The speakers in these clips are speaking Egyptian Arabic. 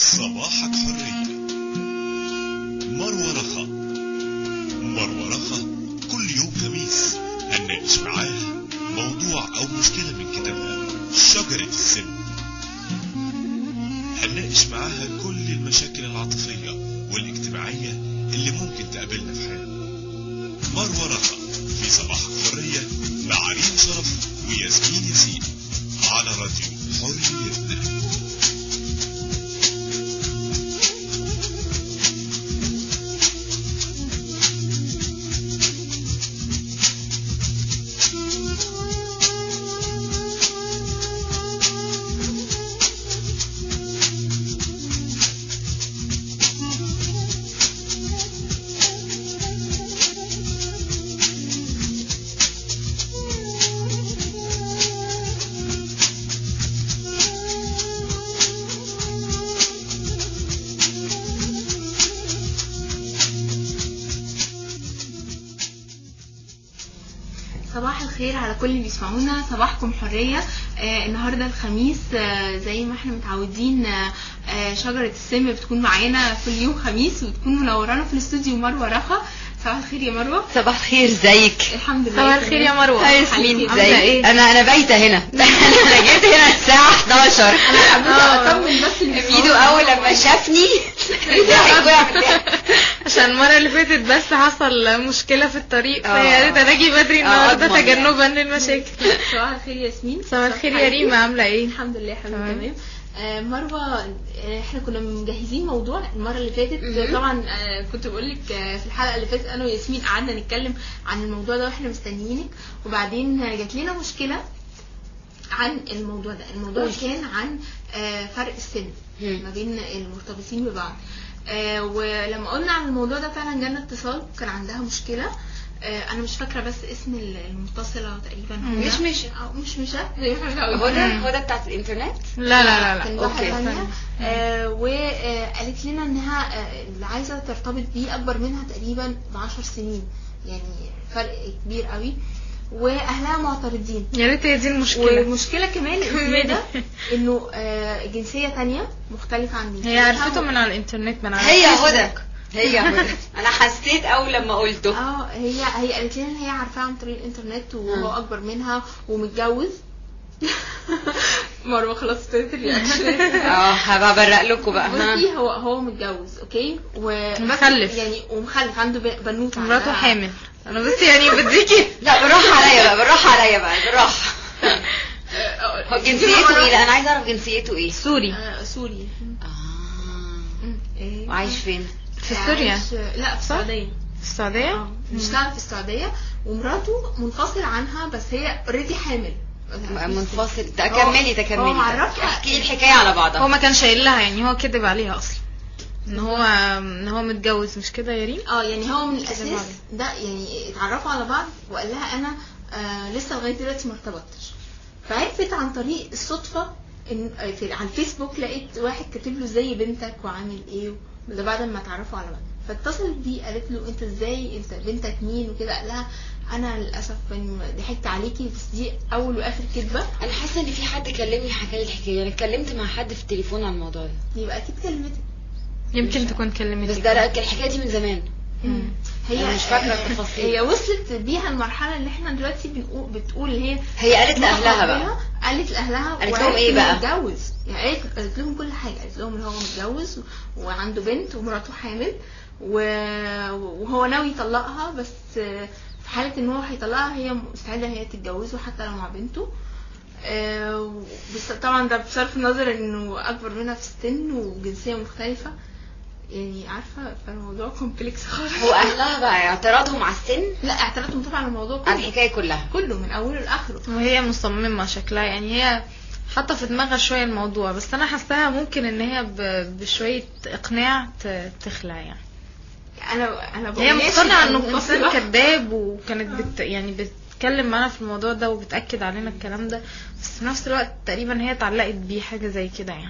صباحك حرية مروة رخا مروة رخا كل يوم خميس هنناقش معاها موضوع أو مشكلة من كتابها شجرة السن هنناقش معاها كل المشاكل العاطفية والاجتماعية اللي ممكن تقابلنا في حياتنا مروة رخا في صباحك حرية مع ريم شرف وياسمين ياسين على راديو حريتنا صباح الخير على كل اللي بيسمعونا صباحكم حرية آه النهاردة الخميس آه زي ما احنا متعودين آه آه شجرة السم بتكون معانا كل يوم خميس وتكون منورانا في الاستوديو مروة رخا صباح الخير يا مروة صباح الخير ازيك الحمد لله صباح الخير يا مروة هاي حبيبتي، ياسمين عاملة ازيك ايه؟ انا انا بايته هنا انا جيت هنا الساعه 11 انا حبيت اطمن بس اللي ميدو اول لما شافني عشان المرة اللي فاتت بس حصل مشكلة في الطريق آه. فيا ريت انا اجي بدري آه، النهارده أضمن. تجنبا للمشاكل صباح الخير ياسمين صباح الخير يا ريما عاملة ايه؟ الحمد لله يا حبيبي تمام. تمام آه، مروة آه، احنا كنا مجهزين موضوع المرة اللي فاتت مهم. آه، طبعا آه، كنت بقول لك في الحلقة اللي فاتت انا وياسمين قعدنا نتكلم عن الموضوع ده واحنا مستنيينك وبعدين آه، جات لنا مشكلة عن الموضوع ده الموضوع قولي. كان عن آه، فرق السن مم. ما بين المرتبطين ببعض آه، ولما قلنا عن الموضوع ده فعلا جالنا اتصال كان عندها مشكلة آه، انا مش فاكرة بس اسم المتصلة تقريبا مم. هدى. مش مش. أو مش مش زي ما احنا متعودين. هدى هدى بتاعت الانترنت لا لا لا كان لا واحدة أوكي. تانية آه وقالت لنا انها آه اللي عايزة ترتبط بيه اكبر منها تقريبا بعشر سنين يعني فرق كبير قوي واهلها معترضين يا ريت هي دي المشكلة والمشكلة كمان الزيادة انه آه جنسية تانية مختلفة عن جنسيتها هي عرفته من على الانترنت من على هي الفيسبوك. هدى هي هدى انا حسيت اول لما قلته اه هي هي قالت لنا ان هي عارفاه عن طريق الانترنت وهو آه. اكبر منها ومتجوز مروه خلاص ابتدت الرياكشن اه هبقى ابرق لكم بقى ها. بصي هو هو متجوز اوكي و مخلف. يعني ومخلف عنده ب- بنوته مراته عندها- حامل انا بس يعني بديكي لا بالراحه عليا بقى بالراحه عليا بقى بالراحه آه، هو جنسيته ايه لا انا عايزه اعرف جنسيته ايه سوري آه، سوري اه مم. إيه. وعايش فين في سوريا عايش- لا في السعوديه في السعودية اه بيشتغل في السعوديه ومراته منفصل عنها بس هي اوريدي حامل منفصل تكملي هو تكملي معرفها احكي لي الحكايه على بعضها هو ما كانش قايل لها يعني هو كذب عليها اصلا ان هو ان هو متجوز مش كده يا ريم اه يعني هو من كده الاساس بعض. ده يعني اتعرفوا على بعض وقال لها انا آه لسه لغايه دلوقتي ما ارتبطتش فعرفت عن طريق الصدفه ان آه، في على الفيسبوك لقيت واحد كاتب له ازاي بنتك وعامل ايه ده بعد ما اتعرفوا على بعض فاتصلت بيه قالت له انت ازاي انت بنتك مين وكده قال لها انا للاسف إن ضحكت عليكي بس دي اول واخر كذبه انا حاسه ان في حد كلمني حكى لي الحكايه انا اتكلمت مع حد في التليفون عن الموضوع ده يبقى اكيد كلمتك يمكن تكون كلمتك بس ده لا كان الحكايه دي من زمان هي أنا مش فاكرة التفاصيل. هي وصلت بيها المرحله اللي احنا دلوقتي بنقول بتقول هي هي قالت لاهلها بقى قالت لاهلها قالت وعرفت لهم إيه إنه بقى؟ متجوز يعني قالت قالت لهم كل حاجه قالت لهم ان هو متجوز وعنده بنت ومراته حامل و- وهو ناوي يطلقها بس في حاله ان هو هيطلقها هي مستعده هي تتجوزه حتى لو مع بنته آه، بس طبعا ده بصرف النظر انه اكبر منها في السن وجنسيه مختلفه يعني عارفه فالموضوع كومبلكس خالص هو اهلها بقى اعتراضهم على السن لا اعترضتهم طبعا على الموضوع على كله الحكايه كلها كله من اوله لاخره وهي مصممة شكلها يعني هي حاطة في دماغها شوية الموضوع بس أنا حاساها ممكن إن هي ب- بشوية إقناع ت- تخلع يعني انا انا بقول هي ماشي، مقتنعة أنا إنه إنسان منفصلة. كذاب وكانت بت يعني بتتكلم معانا في الموضوع ده وبتأكد علينا الكلام ده بس في نفس الوقت تقريبا هي اتعلقت بيه حاجة زي كده يعني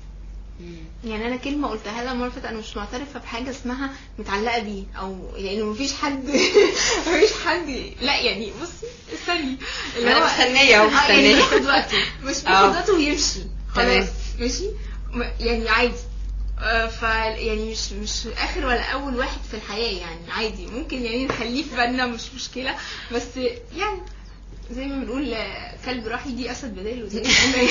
يعني انا كلمه قلتها لها المره اللي فاتت انا مش معترفه بحاجه اسمها متعلقه بيه او يعني مفيش حد مفيش حد لا يعني بصي استني أنا مستنية أهو، آه، يعني مستنية. بياخد وقته مش آه. بياخد وقته ويمشي تمام. خلاص ماشي م- يعني عادي آه، ف يعني مش مش اخر ولا اول واحد في الحياه يعني عادي ممكن يعني نخليه في بالنا مش مشكله بس يعني زي ما بنقول آه، كلب راح يجي اسد بداله دي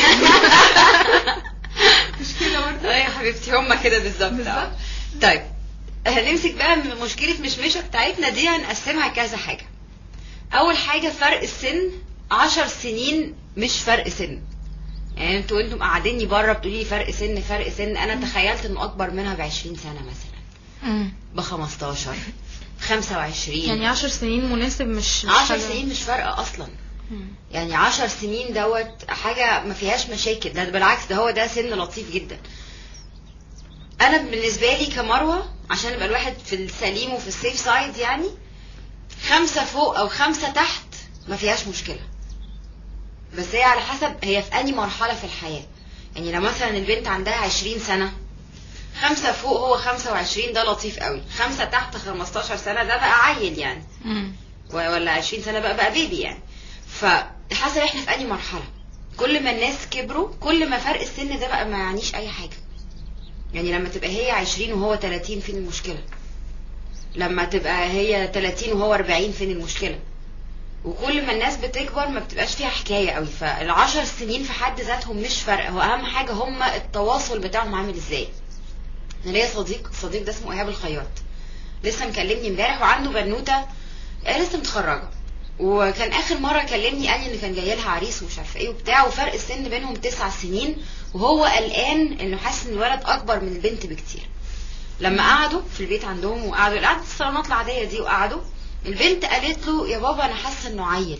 مشكله برضه اه يا حبيبتي هما كده بالظبط بالظبط. آه. طيب هنمسك بقى من مشكلة مشمشة بتاعتنا دي هنقسمها كذا حاجة أول حاجة فرق السن عشر سنين مش فرق سن يعني انتوا انتم قاعديني بره بتقولي لي فرق سن فرق سن انا تخيلت انه اكبر منها ب 20 سنه مثلا ب 15 25 يعني عشر سنين مناسب مش مش 10 حاجة- سنين مش فارقه اصلا مم. يعني عشر سنين دوت حاجة ما فيهاش مشاكل ده بالعكس ده هو ده سن لطيف جدا انا بالنسبة لي كمروة عشان يبقى الواحد في السليم وفي السيف سايد يعني خمسة فوق او خمسة تحت ما فيهاش مشكلة بس هي على حسب هي في انهي مرحلة في الحياة يعني لو مثلا البنت عندها عشرين سنة خمسة فوق هو خمسة وعشرين ده لطيف قوي خمسة تحت خمستاشر سنة ده بقى عيل يعني مم. و- ولا 20 سنه بقى بقى بيبي يعني فحسب احنا في انهي مرحله كل ما الناس كبروا كل ما فرق السن ده بقى ما يعنيش اي حاجه يعني لما تبقى هي 20 وهو 30 فين المشكله لما تبقى هي 30 وهو 40 فين المشكله وكل ما الناس بتكبر ما بتبقاش فيها حكايه قوي فالعشر سنين في حد ذاتهم مش فرق هو اهم حاجه هم التواصل بتاعهم عامل ازاي انا ليا صديق صديق ده اسمه ايهاب الخياط لسه مكلمني امبارح وعنده بنوته آه، لسه متخرجه وكان اخر مره كلمني قال لي ان كان جاي لها عريس ومش عارفه ايه وبتاع وفرق السن بينهم تسع سنين وهو قلقان انه حاسس ان الولد اكبر من البنت بكتير لما قعدوا في البيت عندهم وقعدوا قعدت الصالونات العاديه دي وقعدوا البنت قالت له يا بابا انا حاسه انه عيل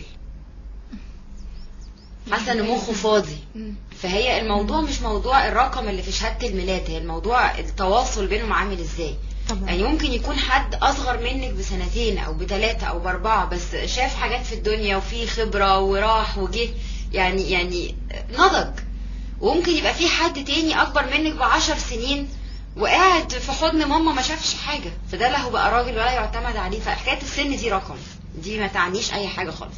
حاسه ان مخه فاضي مم. فهي الموضوع مش موضوع الرقم اللي في شهاده الميلاد هي الموضوع التواصل بينهم عامل ازاي طبعا يعني ممكن يكون حد اصغر منك بسنتين او بثلاثة او باربعة بس شاف حاجات في الدنيا وفي خبرة وراح وجه يعني يعني نضج وممكن يبقى في حد تاني اكبر منك بعشر سنين وقاعد في حضن ماما ما شافش حاجة فده لا هو بقى راجل ولا يعتمد عليه فحكاية السن دي رقم دي ما تعنيش اي حاجة خالص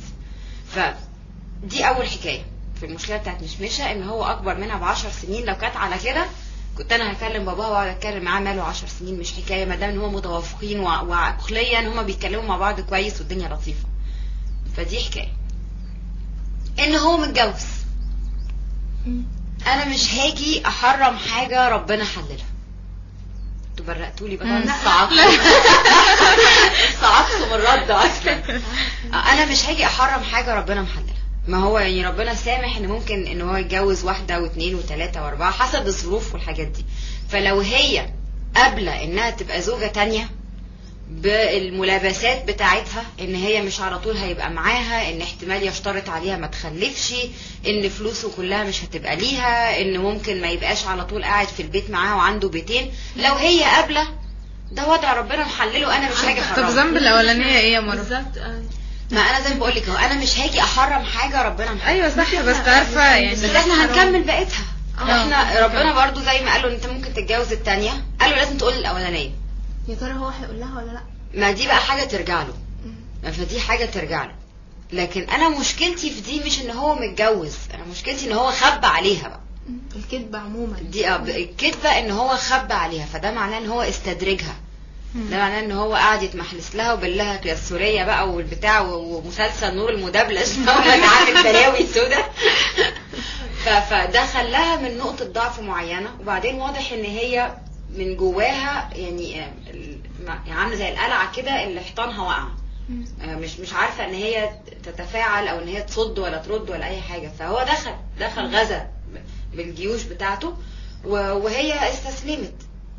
فدي اول حكاية في المشكلة بتاعت مشمشة ان هو اكبر منها بعشر سنين لو كانت على كده كنت انا هكلم باباها واقعد اتكلم معاه ماله 10 سنين مش حكايه ما دام ان هم متوافقين وع- وعقليا هم بيتكلموا مع بعض كويس والدنيا لطيفه فدي حكايه ان هو متجوز مم. انا مش هاجي احرم حاجه ربنا حللها انتوا برقتوا لي بقى مم. انا صعدت صعدت من الرد اصلا انا مش هاجي احرم حاجه ربنا محللها ما هو يعني ربنا سامح ان ممكن ان هو يتجوز واحده واثنين وثلاثه واربعه حسب الظروف والحاجات دي فلو هي قابله انها تبقى زوجه تانية بالملابسات بتاعتها ان هي مش على طول هيبقى معاها ان احتمال يشترط عليها ما تخلفش ان فلوسه كلها مش هتبقى ليها ان ممكن ما يبقاش على طول قاعد في البيت معاها وعنده بيتين لو هي قابله ده وضع ربنا محلله انا مش هاجي طب احرمه ذنب الاولانيه ايه يا مروه بالظبط آه. ما انا زي ما بقول لك هو انا مش هاجي احرم حاجه ربنا محلله ايوه صح بس عارفه يعني بس احنا هنكمل بقيتها آه. احنا ربنا برضو زي ما قالوا ان انت ممكن تتجوز التانية قالوا لازم تقول الاولانيه يا ترى هو هيقول لها ولا لا ما دي بقى حاجه ترجع له مم. فدي حاجه ترجع له لكن انا مشكلتي في دي مش ان هو متجوز انا مشكلتي ان هو خبى عليها بقى مم. الكذب عموما دي آه، الكذبه ان هو خبى عليها فده معناه ان هو استدرجها مم. ده معناه ان هو قاعد يتمحلس لها وبالله يا السوريه بقى والبتاع و- ومسلسل نور المدبلج هو عامل بلاوي سودا ف- فده خلاها من نقطه ضعف معينه وبعدين واضح ان هي من جواها يعني آه، ال- ما- يعني عامله زي القلعه كده اللي حيطانها واقعه مم. آه، مش مش عارفه ان هي تتفاعل او ان هي تصد ولا ترد ولا اي حاجه فهو دخل دخل غزا بالجيوش بتاعته و- وهي استسلمت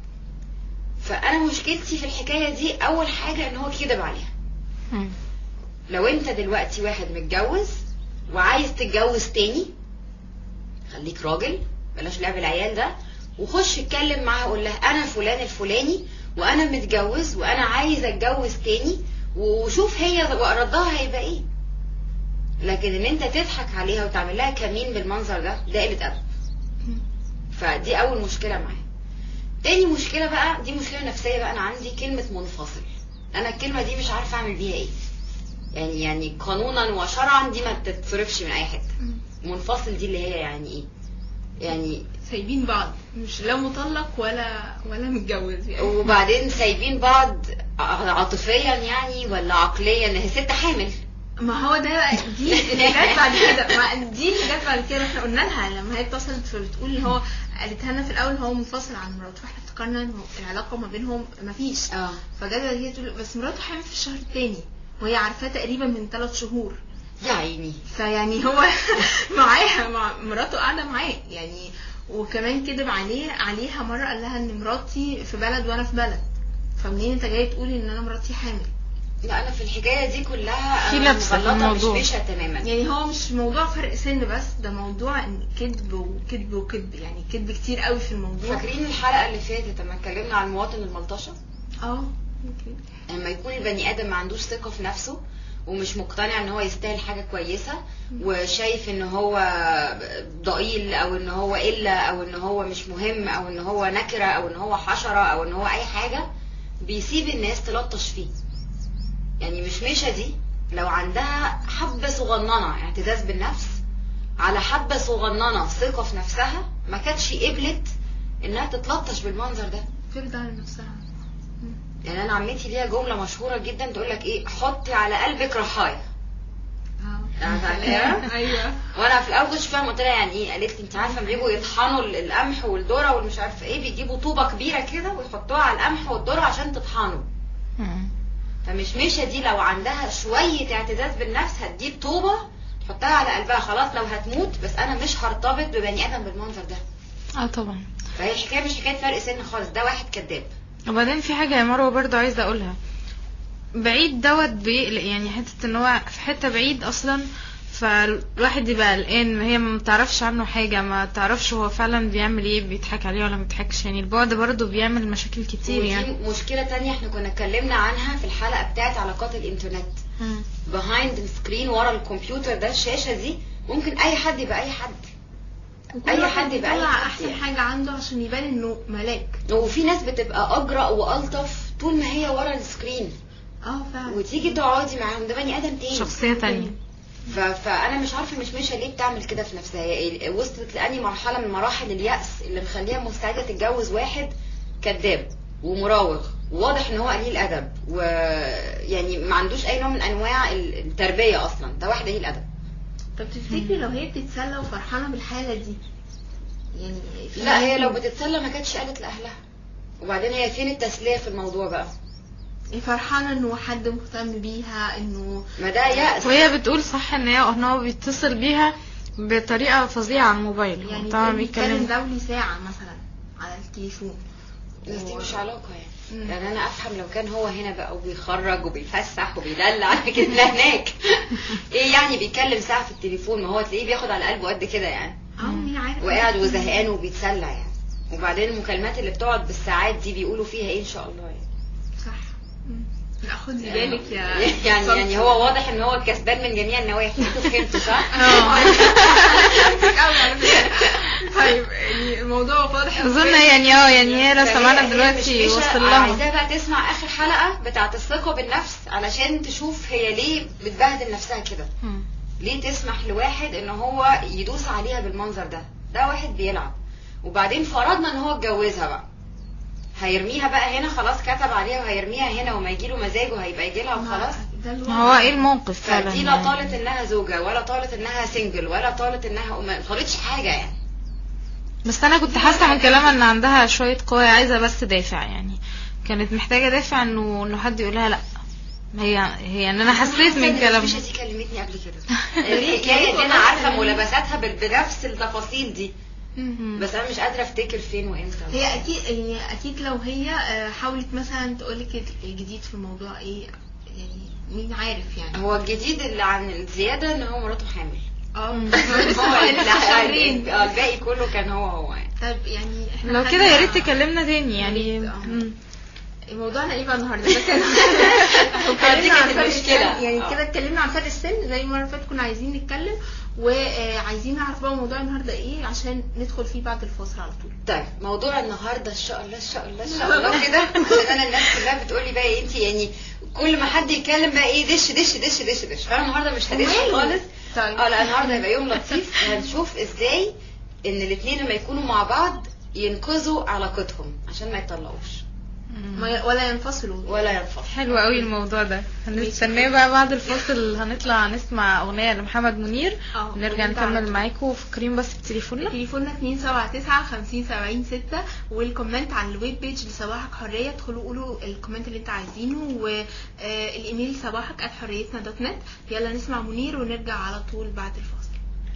فانا مشكلتي في الحكايه دي اول حاجه ان هو كذب عليها مم. لو انت دلوقتي واحد متجوز وعايز تتجوز تاني خليك راجل بلاش لعب العيال ده وخش اتكلم معاها قول لها انا فلان الفلاني وانا متجوز وانا عايز اتجوز تاني وشوف هي ردها هيبقى ايه لكن ان انت تضحك عليها وتعمل لها كمين بالمنظر ده ده قله ادب مم. فدي اول مشكله معايا تاني مشكله بقى دي مشكله نفسيه بقى انا عندي كلمه منفصل انا الكلمه دي مش عارفه اعمل بيها ايه يعني يعني قانونا وشرعا دي ما تتصرفش من اي حته مم. منفصل دي اللي هي يعني ايه يعني سايبين بعض مش لا مطلق ولا ولا متجوز يعني وبعدين سايبين بعض ع- عاطفيا يعني ولا عقليا هي ست حامل ما هو ده بقى دي اللي جت بعد كده ما دي اللي جت بعد كده احنا قلنا لها لما هي اتصلت فبتقول ان هو قالتها لنا في الاول هو منفصل عن مراته فاحنا افتكرنا ان هو العلاقه ما بينهم ما فيش اه فجت بعد كده تقول بس مراته حامل في الشهر التاني وهي عارفاه تقريبا من ثلاث شهور يا عيني فيعني هو معاها مع مراته قاعده معاه يعني وكمان كذب عليه عليها مره قال لها ان مراتي في بلد وانا في بلد فمنين انت جاي تقولي ان انا مراتي حامل لا انا في الحكايه دي كلها في أنا لبس في مغلطة الموضوع. مش مشة تماما يعني هو مش موضوع فرق سن بس ده موضوع ان كذب وكذب وكذب يعني كذب كتير قوي في الموضوع فاكرين الحلقه اللي فاتت لما اتكلمنا عن المواطن الملطشه اه اوكي لما يكون البني ادم ما عندوش ثقه في نفسه ومش مقتنع ان هو يستاهل حاجه كويسه وشايف ان هو ضئيل او ان هو قله او ان هو مش مهم او ان هو نكره او ان هو حشره او ان هو اي حاجه بيسيب الناس تلطش فيه يعني مش ميشة دي لو عندها حبة صغننة اعتزاز بالنفس على حبة صغننة ثقة في نفسها ما كانتش قبلت انها تتلطش بالمنظر ده ترضى على نفسها يعني انا عمتي ليها جمله مشهوره جدا تقول لك ايه حطي على قلبك رحايا اه عارفاها؟ ايوه وانا في الاول كنتش فاهمه قلت لها يعني ايه قالت لي انت عارفه لما بيجوا يطحنوا ال- القمح والذره والمش عارفه ايه بيجيبوا طوبه كبيره كده ويحطوها على القمح والذره عشان تطحنوا مم. فمش مشة دي لو عندها شويه اعتزاز بالنفس هتجيب طوبه تحطها على قلبها خلاص لو هتموت بس انا مش هرتبط ببني ادم بالمنظر ده اه طبعا فهي الحكايه مش حكايه فرق سن خالص ده واحد كذاب وبعدين في حاجة يا مروة برضه عايزة اقولها بعيد دوت بيقلق يعني حتة ان هو في حتة بعيد اصلا فالواحد يبقى قلقان هي ما تعرفش عنه حاجة ما تعرفش هو فعلا بيعمل ايه بيضحك عليه ولا ما بيضحكش يعني البعد برضه بيعمل مشاكل كتير ودي يعني مشكله تانية احنا كنا اتكلمنا عنها في الحلقه بتاعت علاقات الانترنت مم. behind السكرين ورا الكمبيوتر ده الشاشه دي ممكن اي حد يبقى اي حد وكل أي واحد حد يبقى أي يطلع حد احسن يعني. حاجه عنده عشان يبان انه ملاك وفي ناس بتبقى اجرأ والطف طول ما هي ورا السكرين اه فعلا وتيجي تقعدي معاهم ده بني ادم تاني شخصية تانية ف... فانا مش عارفه مش مش ليه بتعمل كده في نفسها هي إيه- وصلت لاني مرحله من مراحل اليأس اللي مخليها مستعده تتجوز واحد كذاب ومراوغ وواضح ان هو قليل ادب ويعني ما عندوش اي نوع من انواع ال- التربيه اصلا ده واحد قليل ادب طب تفتكري لو هي بتتسلى وفرحانه بالحاله دي يعني في لا هي ناس لو بتتسلى ما كانتش قالت لاهلها وبعدين هي فين التسليه في الموضوع بقى فرحانه انه حد مهتم بيها انه ما ده يأس وهي بتقول صح ان هي ان هو بيتصل بيها بطريقة فظيعة على الموبايل يعني يعني طبعا بيتكلم بيتكلم دولي ساعه مثلا على التليفون بس دي مش علاقة يعني مم. يعني انا افهم لو كان هو هنا بقى وبيخرج وبيفسح وبيدلع لكن لا هناك ايه يعني بيتكلم ساعة في التليفون ما هو تلاقيه بياخد على قلبه قد كده يعني اه مين عارف وقاعد وزهقان وبيتسلى يعني وبعدين المكالمات اللي بتقعد بالساعات دي بيقولوا فيها ايه ان شاء الله يعني صح مم. لا خدي بالك يا يعني صلصة. يعني هو واضح ان هو كسبان من جميع النواحي انتوا فهمتوا صح؟ قوي على فكرة. طيب يعني الموضوع واضح اظن يعني اه يعني هي لو فهي- سمعنا هي دلوقتي مش- مش- وصل لها عايزاها بقى تسمع اخر حلقة بتاعت الثقة بالنفس علشان تشوف هي ليه بتبهدل نفسها كده مم. ليه تسمح لواحد ان هو يدوس عليها بالمنظر ده ده واحد بيلعب وبعدين فرضنا ان هو اتجوزها بقى هيرميها بقى هنا خلاص كتب عليها وهيرميها هنا وما يجيله مزاجه هيبقى يجي لها وخلاص ده الوضع. ما هو ايه الموقف فعلا فدي لا يعني. طالت انها زوجة ولا طالت انها سنجل ولا طالت انها ما طالتش حاجة يعني بس انا كنت حاسه من كلامها ان عندها شويه قوه عايزه بس دافع يعني كانت محتاجه دافع انه انه حد يقولها لا هي هي ان انا حسيت من كلامها مش دي كلمتني قبل كده الحكاية دي انا عارفة ملابساتها بال- بنفس التفاصيل دي مم. بس انا مش قادرة افتكر فين وامتى هي اكيد يعني اكيد لو هي آه، حاولت مثلا تقولك الجديد في الموضوع ايه يعني مين عارف يعني هو الجديد اللي عن الزيادة ان هو مراته حامل اه هو اللي لسه شهرين اه الباقي كله كان هو هو يعني طيب يعني احنا لو خدنا- كده يا ريت تكلمنا تاني يعني يا ريت، آه. مم. موضوعنا ايه بقى النهارده ده كان دي اتكلمنا عن كانت فرق المشكلة. السن يعني آه. كده اتكلمنا عن فرق السن زي المره اللي فاتت كنا عايزين نتكلم وعايزين نعرف بقى موضوع النهارده ايه عشان ندخل فيه بعد الفاصل على طول طيب موضوع النهارده ان شاء الله ان شاء الله ان شاء الله كده عشان انا الناس كلها بتقول لي بقى ايه انت يعني كل ما حد يتكلم بقى ايه دش دش دش دش دش فانا النهارده مش هدش وماله؟ خالص طيب اه لا النهارده هيبقى يوم لطيف هنشوف ازاي ان الاتنين لما يكونوا مع بعض ينقذوا علاقتهم عشان ما يتطلقوش ما- ولا ينفصلوا ولا ينفصلوا حلو قوي الموضوع ده هنستناه بقى بعد الفاصل هنطلع نسمع اغنيه لمحمد منير اه ونرجع ونرجع نكمل على- معاكم فاكرين بس بتليفوننا تليفوننا 279 50 70 6 والكومنت على الويب بيج لصباحك حريه ادخلوا قولوا الكومنت اللي انت عايزينه والايميل صباحك @حريتنا دوت نت يلا نسمع منير ونرجع على طول بعد الفاصل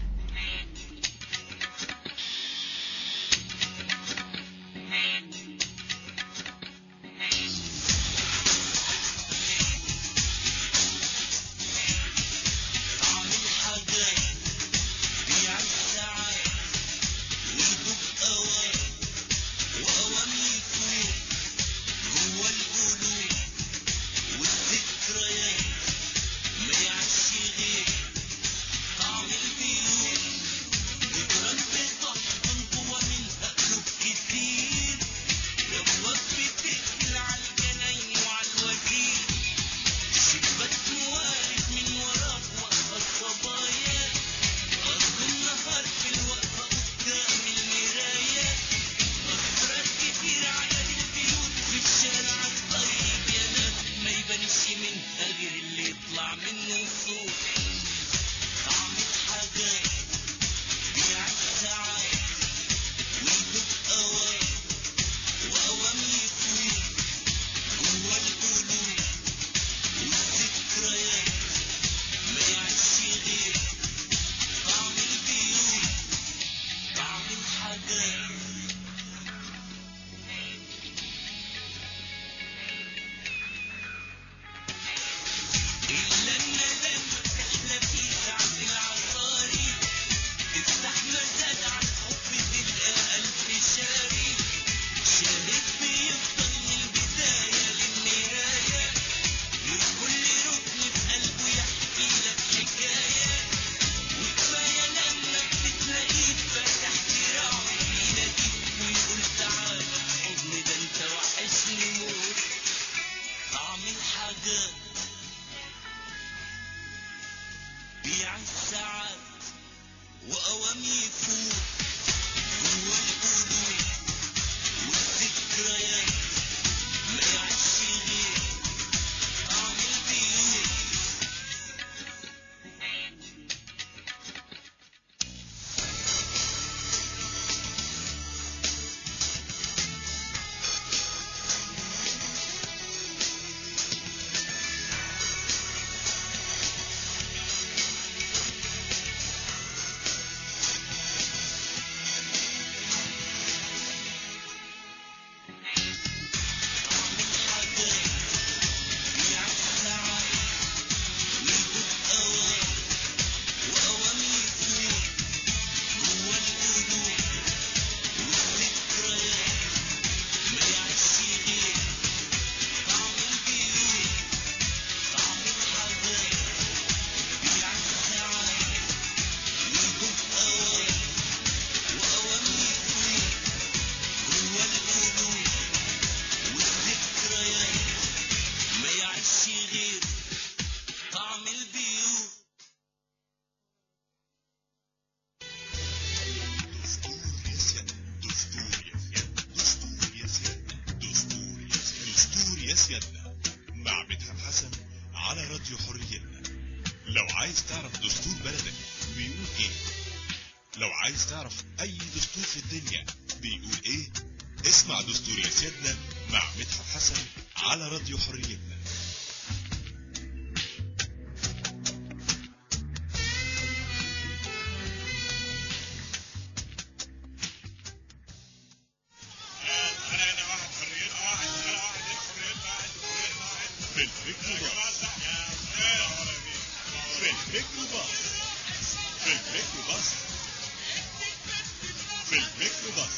سيادنا مع مدحت حسن على راديو حريتنا لو عايز تعرف دستور بلدك بيقول ايه لو عايز تعرف اي دستور في الدنيا بيقول ايه اسمع دستور يا سيادنا مع مدحت حسن على راديو حريتنا في الميكروباص في الميكروباص في الميكروباص في الميكروباص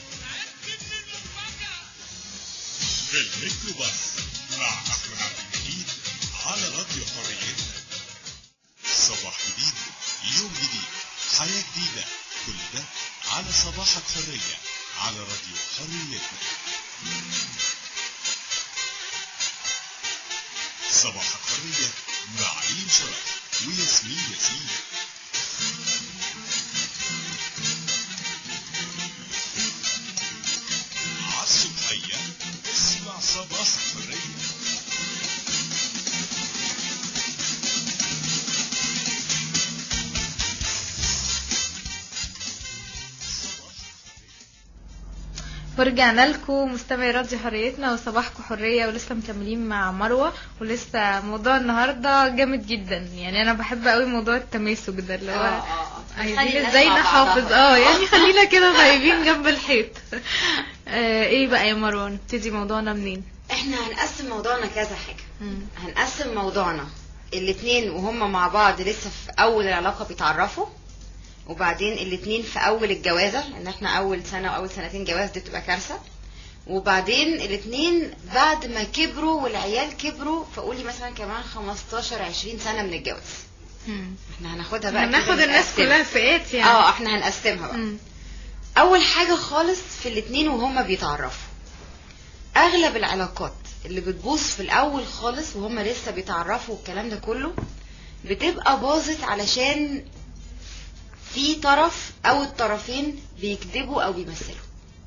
في الميكروباص مع احمد عبد المجيد على راديو حريتنا صباح جديد يوم جديد حياة جديدة كل ده على صباحك حرية على راديو حريتنا صباحك حرية مع عليم شرف وياسمين ياسين صباح حرية ورجعنا لكم مستمعي راديو حريتنا وصباحكم حرية ولسه مكملين مع مروة ولسه موضوع النهاردة جامد جدا يعني انا بحب قوي موضوع التماسك ده اللي هو خلي عايزين الناس ازاي مع نحافظ بعضها. اه يعني خلينا كده طيبين جنب الحيط آه ايه بقى يا مروة نبتدي موضوعنا منين احنا هنقسم موضوعنا كذا حاجة مم. هنقسم موضوعنا الاتنين وهم مع بعض لسه في اول العلاقة بيتعرفوا وبعدين الاتنين في اول الجوازة ان احنا اول سنة واول سنتين جواز دي بتبقى كارثة وبعدين الاتنين بعد ما كبروا والعيال كبروا فقولي مثلا كمان 15 20 سنة من الجواز مم. احنا هناخدها بقى هناخد كده الناس نقسمها. كلها فئات يعني اه احنا هنقسمها بقى مم. اول حاجة خالص في الاتنين وهما بيتعرفوا اغلب العلاقات اللي بتبوظ في الاول خالص وهما لسه بيتعرفوا والكلام ده كله بتبقى باظت علشان في طرف او الطرفين بيكذبوا او بيمثلوا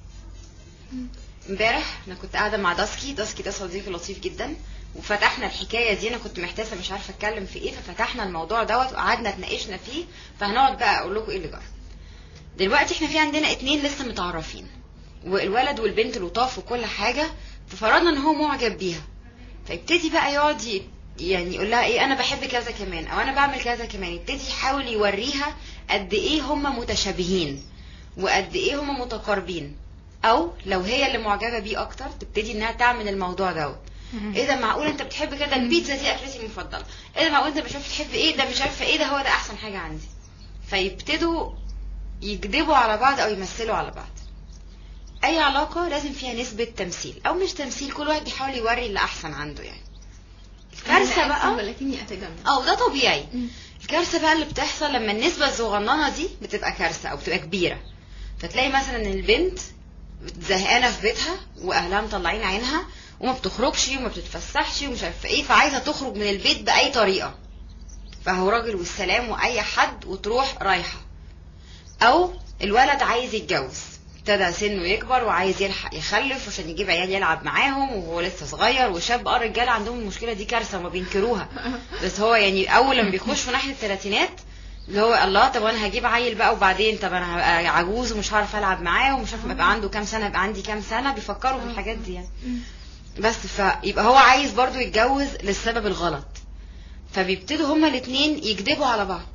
امبارح انا كنت قاعده مع داسكي داسكي ده صديقي لطيف جدا وفتحنا الحكايه دي انا كنت محتاسه مش عارفه اتكلم في ايه ففتحنا الموضوع دوت وقعدنا اتناقشنا فيه فهنقعد بقى اقول لكم ايه اللي جرى دلوقتي احنا في عندنا اتنين لسه متعرفين والولد والبنت لطاف وكل حاجه ففرضنا ان هو معجب بيها فيبتدي بقى يقعد ي- يعني يقول لها ايه انا بحب كذا كمان او انا بعمل كذا كمان يبتدي يحاول يوريها قد ايه هم متشابهين وقد ايه هم متقاربين او لو هي اللي معجبه بيه اكتر تبتدي انها تعمل الموضوع دوت مم. ايه ده معقول انت بتحب كده البيتزا دي اكلتي المفضله ايه ده معقول انت مش عارف تحب ايه ده مش عارفه ايه ده هو ده احسن حاجه عندي فيبتدوا يكذبوا على بعض او يمثلوا على بعض اي علاقه لازم فيها نسبه تمثيل او مش تمثيل كل واحد بيحاول يوري اللي احسن عنده يعني الكارثه أنا بقى أكسب ولكني اتجمل اه ده طبيعي مم. الكارثه بقى اللي بتحصل لما النسبه الصغننه دي بتبقى كارثه او بتبقى كبيره فتلاقي مثلا البنت زهقانه في بيتها واهلها مطلعين عينها وما بتخرجش وما بتتفسحش ومش عارفه ايه فعايزه تخرج من البيت باي طريقه فهو راجل والسلام واي حد وتروح رايحه او الولد عايز يتجوز ابتدى سنه يكبر وعايز يلحق يخلف عشان يجيب عيال يلعب معاهم وهو لسه صغير وشاب اه الرجاله عندهم المشكله دي كارثه وما بينكروها بس هو يعني اول لما بيخشوا ناحيه الثلاثينات اللي هو الله طب انا هجيب عيل بقى وبعدين طب انا هبقى عجوز ومش هعرف العب معاه ومش عارف يبقى عنده كام سنه يبقى عندي كام سنه بيفكروا في الحاجات دي يعني بس فيبقى هو عايز برضو يتجوز للسبب الغلط فبيبتدوا هما الاتنين يكذبوا على بعض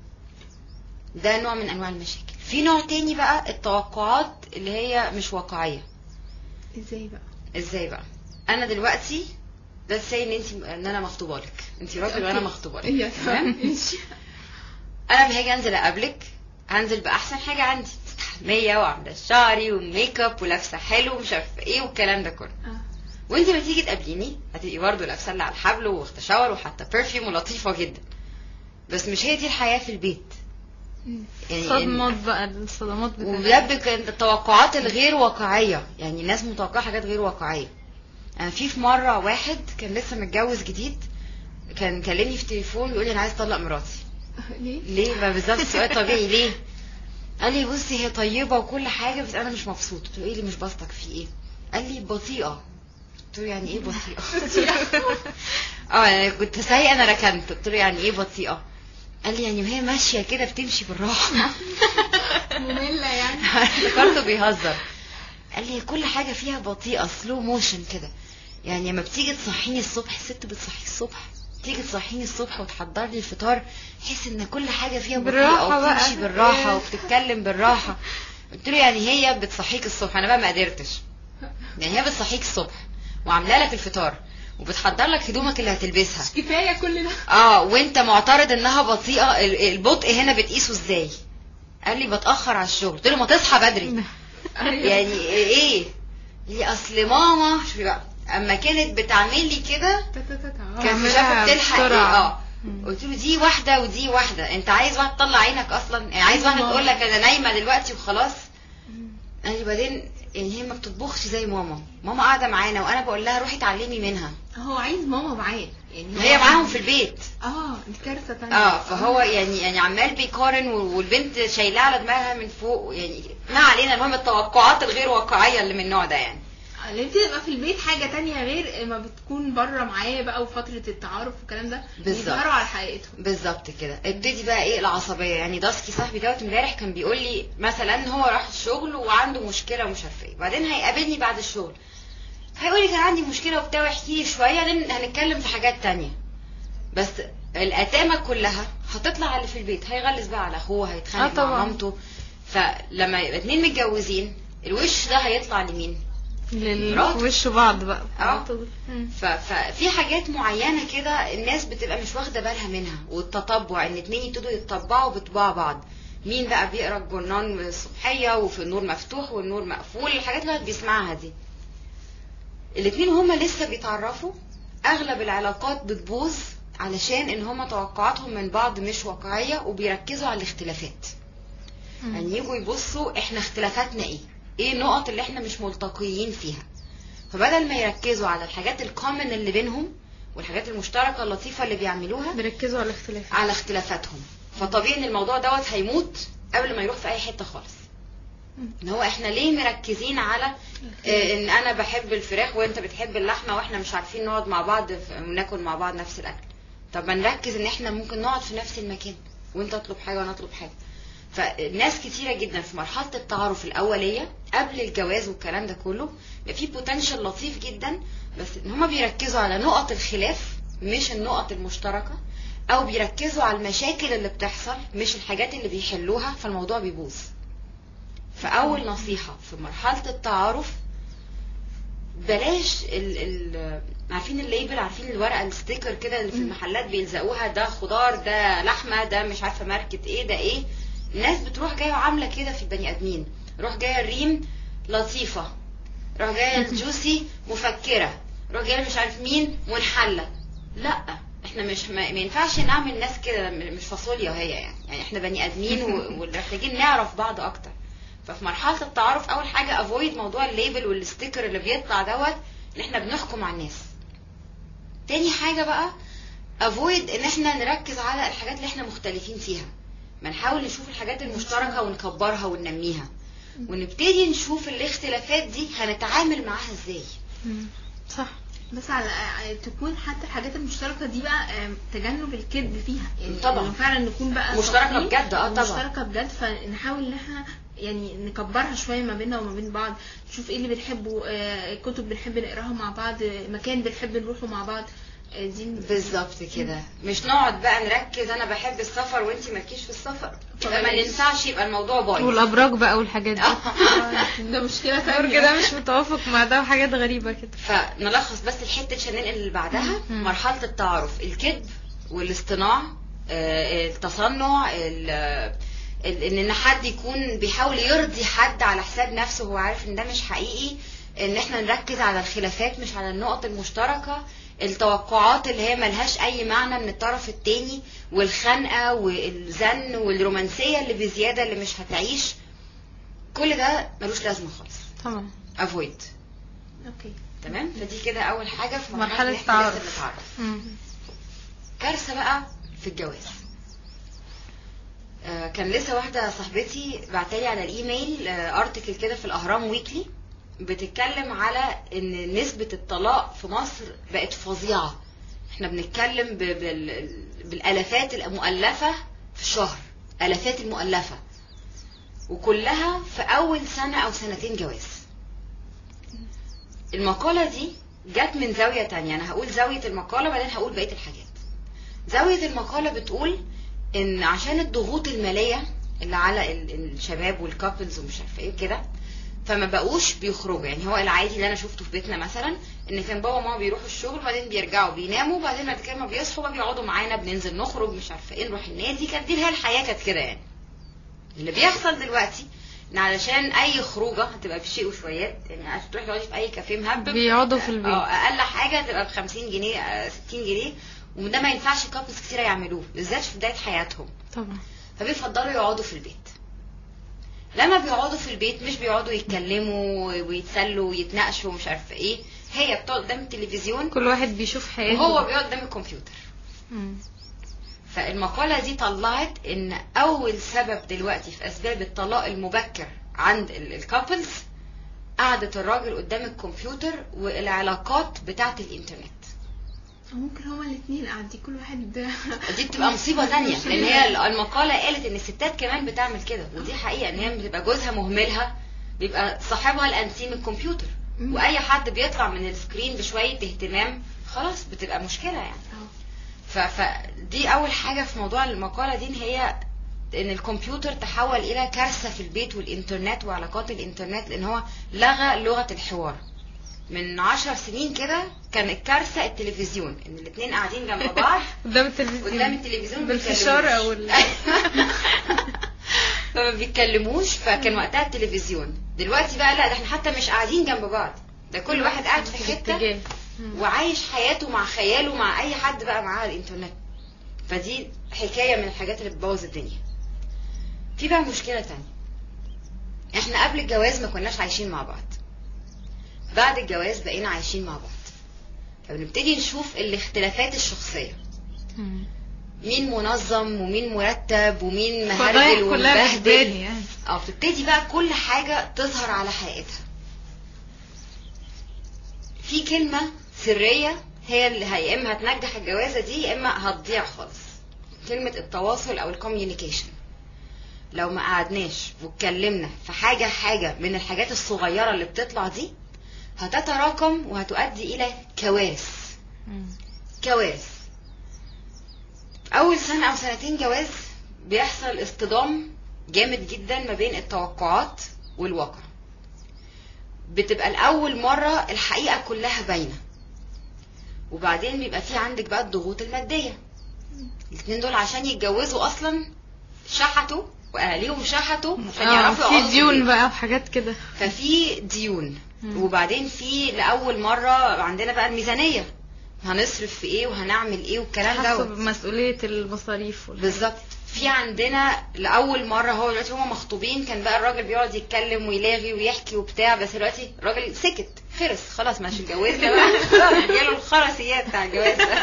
ده نوع من انواع المشاكل في نوع تاني بقى التوقعات اللي هي مش واقعيه ازاي بقى ازاي بقى انا دلوقتي ده تسي ان انت ان انا مخطوبه لك انت راجل وانا أوكي. مخطوبه لك يا تمام ماشي انا لما هاجي انزل اقابلك هنزل باحسن حاجه عندي مستحميه وعامله شعري وميك اب ولابسه حلو ومش عارفه ايه والكلام ده كله آه. وانت لما تيجي تقابليني هتبقي برضه لابسه اللي على الحبل واخده شاور وحاطه برفيوم ولطيفه جدا بس مش هي دي الحياه في البيت مم. يعني صدمات بقى الصدمات وده بتاعتها كانت التوقعات الغير واقعيه يعني الناس متوقعه حاجات غير واقعيه انا في في مره واحد كان لسه متجوز جديد كان كلمني في التليفون بيقول لي انا عايز اطلق مراتي ليه ليه ما بالظبط سؤال طبيعي ليه قال لي بصي هي طيبه وكل حاجه بس انا مش مبسوط قلت له ايه اللي مش بسطك فيه ايه قال لي بطيئه قلت له يعني ايه بطيئه اه يعني كنت سايقه انا ركنت قلت له يعني ايه بطيئه قال لي يعني وهي ماشيه كده بتمشي بالراحه مملة يعني افتكرته بيهزر قال لي كل حاجه فيها بطيئه سلو موشن كده يعني لما بتيجي تصحيني الصبح الست بتصحي الصبح تيجي تصحيني الصبح وتحضر لي الفطار تحس ان كل حاجه فيها بطيئه بالراحة بقى. وبتمشي بالراحه وبتتكلم بالراحه قلت له يعني هي بتصحيك الصبح انا بقى ما قدرتش يعني هي بتصحيك الصبح وعامله لك الفطار وبتحضر لك هدومك اللي هتلبسها كفاية كل ده اه وانت معترض انها بطيئه ال- البطء هنا بتقيسه ازاي قال لي بتاخر على الشغل قلت له ما تصحى بدري يعني ايه لي اصل ماما شوفي بقى اما كانت بتعمل لي كده كان مش اعملها عارفه بتلحق ايه بسرعة. اه قلت له دي واحده ودي واحده انت عايز واحده تطلع عينك اصلا يعني عايز واحده تقول لك انا نايمه دلوقتي وخلاص قال لي بعدين يعني هي ما بتطبخش زي ماما ماما قاعده معانا وانا بقول لها روحي اتعلمي منها هو عايز ماما معاه يعني هي معاهم في البيت اه دي كارثة تانية اه فهو يعني يعني عمال بيقارن و- والبنت شايلاه على دماغها من فوق يعني ما علينا المهم التوقعات الغير واقعيه اللي من النوع ده يعني اللي بتبقى في البيت حاجة تانية غير ما بتكون بره معاه بقى وفترة التعارف والكلام ده بالظبط. بيظهروا على حقيقتهم بالظبط كده ابتدي بقى ايه العصبيه يعني داسكي صاحبي دوت امبارح كان بيقول لي مثلا هو راح الشغل وعنده مشكله ومش عارفه ايه بعدين هيقابلني بعد الشغل هيقول لي كان عندي مشكله وبتاع واحكي لي شويه لان هنتكلم في حاجات تانية بس الاتامه كلها هتطلع على اللي في البيت هيغلس بقى على اخوه هيتخانق آه مع طبعا. مامته فلما يبقى اتنين متجوزين الوش ده هيطلع لمين مرات. للوش بعض بقى اه مم. ف- ففي حاجات معينة كده الناس بتبقى مش واخدة بالها منها والتطبع ان اتنين يبتدوا يتطبعوا بطباع بعض مين بقى بيقرا الجورنال الصبحية وفي النور مفتوح والنور مقفول الحاجات اللي الواحد بيسمعها دي الاتنين هما لسه بيتعرفوا اغلب العلاقات بتبوظ علشان ان هما توقعاتهم من بعض مش واقعية وبيركزوا على الاختلافات يعني يجوا يبصوا احنا اختلافاتنا ايه ايه النقط اللي احنا مش ملتقيين فيها فبدل ما يركزوا على الحاجات الكومن اللي بينهم والحاجات المشتركة اللطيفة اللي بيعملوها بيركزوا على الاختلاف على اختلافاتهم فطبيعي ان الموضوع دوت هيموت قبل ما يروح في اي حتة خالص ان هو احنا ليه مركزين على اه ان انا بحب الفراخ وانت بتحب اللحمة واحنا مش عارفين نقعد مع بعض ف- وناكل مع بعض نفس الاكل طب ما نركز ان احنا ممكن نقعد في نفس المكان وانت اطلب حاجة وانا اطلب حاجة فناس كتيرة جدا في مرحلة التعارف الأولية قبل الجواز والكلام ده كله بيبقى في بوتنشال لطيف جدا بس ان هما بيركزوا على نقط الخلاف مش النقط المشتركة او بيركزوا على المشاكل اللي بتحصل مش الحاجات اللي بيحلوها فالموضوع بيبوظ فأول نصيحة في مرحلة التعارف بلاش ال ال عارفين الليبل عارفين الورقة الستيكر كده اللي في المحلات بيلزقوها ده خضار ده لحمة ده مش عارفة ماركة ايه ده ايه الناس بتروح جاية عاملة كده في البني ادمين روح جاية الريم لطيفة روح جاية الجوسي مفكرة روح جاية مش عارف مين منحلة لا احنا مش ما, ما ينفعش نعمل ناس كده مش فاصوليا وهي يعني يعني احنا بني ادمين و- ومحتاجين نعرف بعض اكتر ففي مرحلة التعارف اول حاجة افويد موضوع الليبل والستيكر اللي بيطلع دوت ان احنا بنحكم على الناس تاني حاجة بقى افويد ان احنا نركز على الحاجات اللي احنا مختلفين فيها ما نحاول نشوف الحاجات المشتركة ونكبرها وننميها ونبتدي نشوف الاختلافات دي هنتعامل معاها ازاي مم. صح بس على على تكون حتى الحاجات المشتركه دي بقى آم، تجنب الكذب فيها يعني طبعا. إنه فعلا نكون بقى مشتركة صادقين بجد، آه طبعا. مشتركه بجد فنحاول ان احنا يعني نكبرها شويه ما بيننا وما بين بعض نشوف ايه اللي بنحبه آه، كتب بنحب نقراها مع بعض آه، مكان بنحب نروحه مع بعض آه، دي بالظبط كده مش نقعد بقى نركز انا بحب السفر وانتي مالكيش في السفر يبقى ما ننفعش يبقى الموضوع بايظ والابراج بقى والحاجات دي ده مشكله الابراج ثانيه ده مش متوافق مع ده وحاجات غريبه كده فنلخص بس الحته عشان ننقل اللي بعدها مم. مرحله التعارف الكذب والاصطناع آه، التصنع ال- ال- ان حد يكون بيحاول يرضي حد على حساب نفسه وهو عارف ان ده مش حقيقي ان احنا نركز على الخلافات مش على النقط المشتركه التوقعات اللي هي ملهاش اي معنى من الطرف التاني والخنقه والزن والرومانسيه اللي بزياده اللي مش هتعيش كل ده ملوش لازمه خالص طبعا افويد اوكي تمام فدي كده اول حاجه في مرحلة مرحله إن إحنا لسه التعارف. بنتعرف مم. كارثه بقى في الجواز آه، كان لسه واحده صاحبتي بعتلي على الايميل ارتكل كده في الاهرام ويكلي بتتكلم على ان نسبه الطلاق في مصر بقت فظيعه احنا بنتكلم ب- بال- بالالافات المؤلفه في الشهر الافات المؤلفه وكلها في اول سنه او سنتين جواز المقالة دي جت من زاوية تانية أنا هقول زاوية المقالة بعدين هقول بقية الحاجات زاوية المقالة بتقول إن عشان الضغوط المالية اللي على ال- الشباب والكابلز ومش عارفة إيه كده فما بقوش بيخرجوا يعني هو العادي اللي أنا شفته في بيتنا مثلا إن كان بابا وماما بيروحوا الشغل وبعدين بيرجعوا بيناموا وبعدين بعد كده ما بيصحوا بقى بيقعدوا معانا بننزل نخرج مش عارفة إيه نروح النادي كانت دي اللي هي الحياة كانت كده يعني اللي بيحصل دلوقتي ان علشان اي خروجه هتبقى بشيء وشويات يعني عشان تروحي تقعدي في اي كافيه مهبب بيقعدوا في البيت. اه اقل حاجه تبقى ب 50 جنيه آه، 60 جنيه وده ما ينفعش كابلز كتير يعملوه بالذات في بدايه حياتهم طبعا فبيفضلوا يقعدوا في البيت لما بيقعدوا في البيت مش بيقعدوا يتكلموا ويتسلوا ويتناقشوا ومش عارفه ايه هي بتقعد قدام التلفزيون كل واحد بيشوف حياته وهو بيقعد قدام الكمبيوتر مم. فالمقالة دي طلعت ان اول سبب دلوقتي في اسباب الطلاق المبكر عند الكابلز قعدة الراجل قدام الكمبيوتر والعلاقات بتاعة الانترنت أو ممكن هما الاثنين قاعدين كل واحد دي بتبقى مصيبة تانية لان هي المقالة قالت ان الستات كمان بتعمل كده ودي حقيقة ان هي بتبقى جوزها مهملها بيبقى صاحبها الانتيم الكمبيوتر مم. واي حد بيطلع من السكرين بشوية اهتمام خلاص بتبقى مشكلة يعني أه. ف- فدي اول حاجة في موضوع المقالة دي ان هي ان الكمبيوتر تحول الى كارثة في البيت والانترنت وعلاقات الانترنت لان هو لغى لغة الحوار من عشر سنين كده كان الكارثة التلفزيون ان الاتنين قاعدين جنب بعض قدام التلفزيون قدام التلفزيون بالفشار بيتكلموش. او ال... فما بيتكلموش فكان وقتها التلفزيون دلوقتي بقى لا ده احنا حتى مش قاعدين جنب بعض ده كل واحد قاعد في حته اتجاه وعايش حياته مع خياله مع اي حد بقى معاه على الانترنت فدي حكايه من الحاجات اللي بتبوظ الدنيا في بقى مشكله تانية احنا قبل الجواز ما كناش عايشين مع بعض بعد الجواز بقينا عايشين مع بعض فبنبتدي نشوف الاختلافات الشخصيه مم. مين منظم ومين مرتب ومين فضايح مهرجل كلها ومبهدل بالبالي يعني اه بتبتدي بقى كل حاجة تظهر على حقيقتها في كلمة سرية هي اللي ه- يا اما هتنجح الجوازة دي يا اما هتضيع خالص كلمة التواصل او الكوميونيكيشن لو ما قعدناش واتكلمنا في حاجة حاجة من الحاجات الصغيرة اللي بتطلع دي هتتراكم وهتؤدي الى كوارث مم. كوارث اول سنه او سنتين جواز بيحصل اصطدام جامد جدا ما بين التوقعات والواقع بتبقى الاول مره الحقيقه كلها باينه وبعدين بيبقى في عندك بقى الضغوط الماديه الاثنين دول عشان يتجوزوا اصلا شحتوا واهاليهم شحتوا عشان اه يعرفوا في يقعدوا ديون البيت. بقى وحاجات كده ففي ديون مم. وبعدين في لاول مره عندنا بقى الميزانيه هنصرف في ايه وهنعمل ايه والكلام حاسه ده بمسؤوليه المصاريف والحاجات. بالظبط في عندنا لاول مره هو دلوقتي هما مخطوبين كان بقى الراجل بيقعد يتكلم ويلاغي ويحكي وبتاع بس دلوقتي الراجل سكت خرس خلاص مش اتجوزنا بقى خلاص جاله الخرسيات بتاع الجواز ده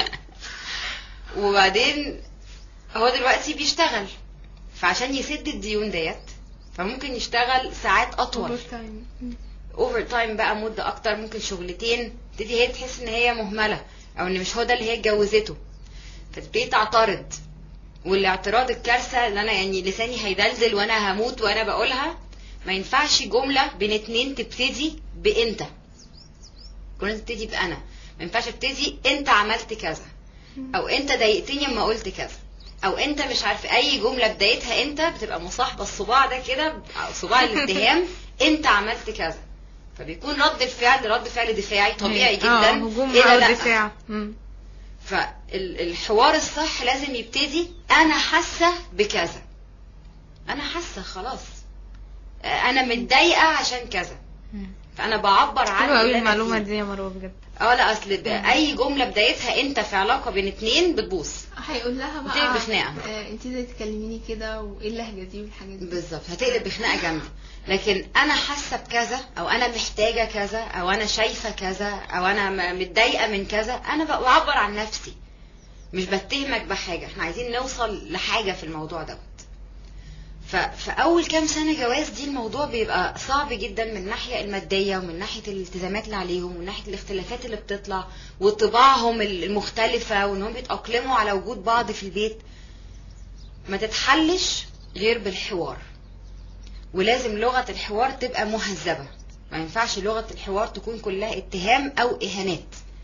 وبعدين هو دلوقتي بيشتغل فعشان يسد الديون ديت فممكن يشتغل ساعات اطول Overtime. مم. اوفر تايم بقى مده اكتر ممكن شغلتين تبتدي هي تحس ان هي مهمله او ان مش هو ده اللي هي اتجوزته فتبتدي تعترض والاعتراض الكارثه اللي انا يعني لساني هيدلدل وانا هموت وانا بقولها ما ينفعش جمله بين اتنين تبتدي بانت جمله تبتدي بانا ما ينفعش تبتدي انت عملت كذا او انت ضايقتني اما قلت كذا او انت مش عارف اي جمله بدايتها انت بتبقى مصاحبه الصباع ده كده أو صباع الاتهام انت عملت كذا فبيكون رد الفعل رد فعل دفاعي طبيعي اه جدا هجوم ايه ده او لا دفاع مم. فالحوار الصح لازم يبتدي انا حاسه بكذا انا حاسه خلاص آه، انا متضايقه عشان كذا مم. فانا بعبر عن حلوه قوي اللي أنا المعلومه فيه. دي يا مروه بجد اه لا اصل ب- اي جمله بدايتها انت في علاقه بين اتنين بتبوظ هيقول لها بتقلب بقى بخناقة. آه، انت ازاي تكلميني كده وايه اللهجه دي والحاجات دي بالظبط هتقلب بخناقه جامده لكن انا حاسه بكذا او انا محتاجه كذا او انا شايفه كذا او انا م- متضايقه من كذا انا بق- بعبر عن نفسي مش بتهمك بحاجه احنا عايزين نوصل لحاجه في الموضوع دوت ف- فاول كام سنه جواز دي الموضوع بيبقى صعب جدا من الناحيه الماديه ومن ناحيه الالتزامات اللي عليهم ومن ناحيه الاختلافات اللي بتطلع وطباعهم المختلفه وانهم بيتاقلموا على وجود بعض في البيت ما تتحلش غير بالحوار ولازم لغة الحوار تبقى مهذبة ما ينفعش لغة الحوار تكون كلها اتهام او اهانات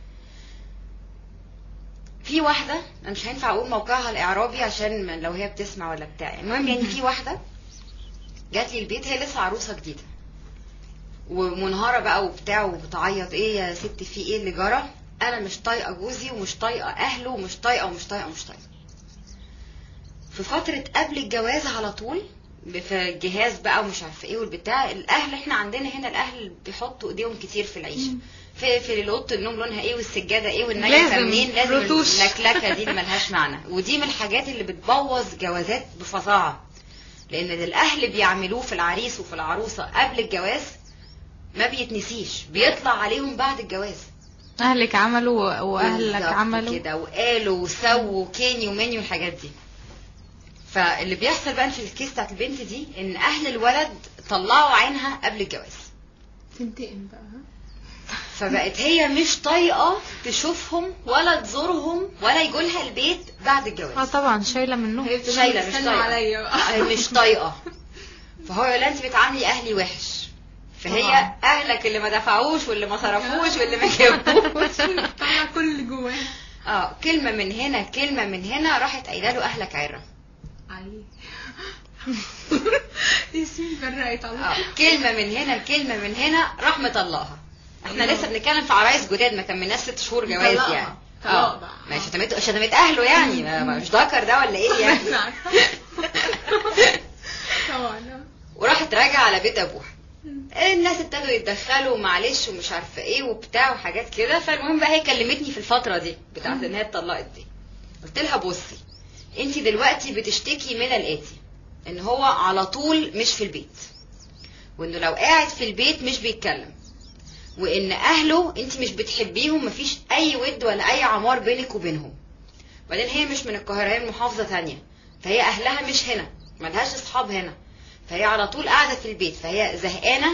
في واحدة انا مش هينفع اقول موقعها الاعرابي عشان ما- لو هي بتسمع ولا بتاع المهم يعني في واحدة جات لي البيت هي لسه عروسة جديدة ومنهارة بقى وبتاع وبتعيط ايه يا ست في ايه اللي جرى انا مش طايقة جوزي ومش طايقة اهله ومش طايقة ومش طايقة ومش طايقة في فترة قبل الجواز على طول في الجهاز بقى ومش عارفه ايه والبتاع الاهل احنا عندنا هنا الاهل بيحطوا ايديهم كتير في العيشه في في اوضه النوم لونها ايه والسجاده ايه والنجفه لازم منين لازم رتوش. اللكلكه دي اللي ملهاش معنى ودي من الحاجات اللي بتبوظ جوازات بفظاعه لان اللي الاهل بيعملوه في العريس وفي العروسه قبل الجواز ما بيتنسيش بيطلع عليهم بعد الجواز اهلك عملوا واهلك بالظبط عملوا كده وقالوا وسووا وكيني ومني والحاجات دي فاللي بيحصل بقى في الكيس بتاعت البنت دي ان اهل الولد طلعوا عينها قبل الجواز تنتقم بقى ها؟ فبقت هي مش طايقه تشوفهم ولا تزورهم ولا يجولها البيت بعد اه الجواز طبعا شايله منهم هي بتبقى شايله مش بتستنى طايقه عليا بقى آه، مش طايقه فهو يقول لها انت بتعاملي اهلي وحش فهي طبعا. اهلك اللي ما دفعوش واللي ما صرفوش واللي ما جابوش طلع كل اللي جواه اه كلمه من هنا كلمه من هنا راحت قايله له اهلك عره عليه ياسمين فرقت على اه كلمه من هنا كلمه من هنا راح مطلقها احنا لسه بنتكلم في عرايس جداد ما كملناش ست شهور جواز مطلقها. يعني طلاق اه بقى. ما شتمت شتمت اهله يعني ما- ما مش ذكر ده ولا ايه يعني مش عارفة. طبعا وراحت راجعه على بيت ابوها الناس ابتدوا يتدخلوا معلش ومش عارفه ايه وبتاع وحاجات كده فالمهم بقى هي كلمتني في الفتره دي بتاعت ان هي اتطلقت دي قلت لها بصي انت دلوقتي بتشتكي من الاتي ان هو على طول مش في البيت وانه لو قاعد في البيت مش بيتكلم وان اهله انت مش بتحبيهم مفيش اي ود ولا اي عمار بينك وبينهم بعدين هي مش من القاهره هي من محافظه تانية فهي اهلها مش هنا ملهاش اصحاب هنا فهي على طول قاعده في البيت فهي زهقانه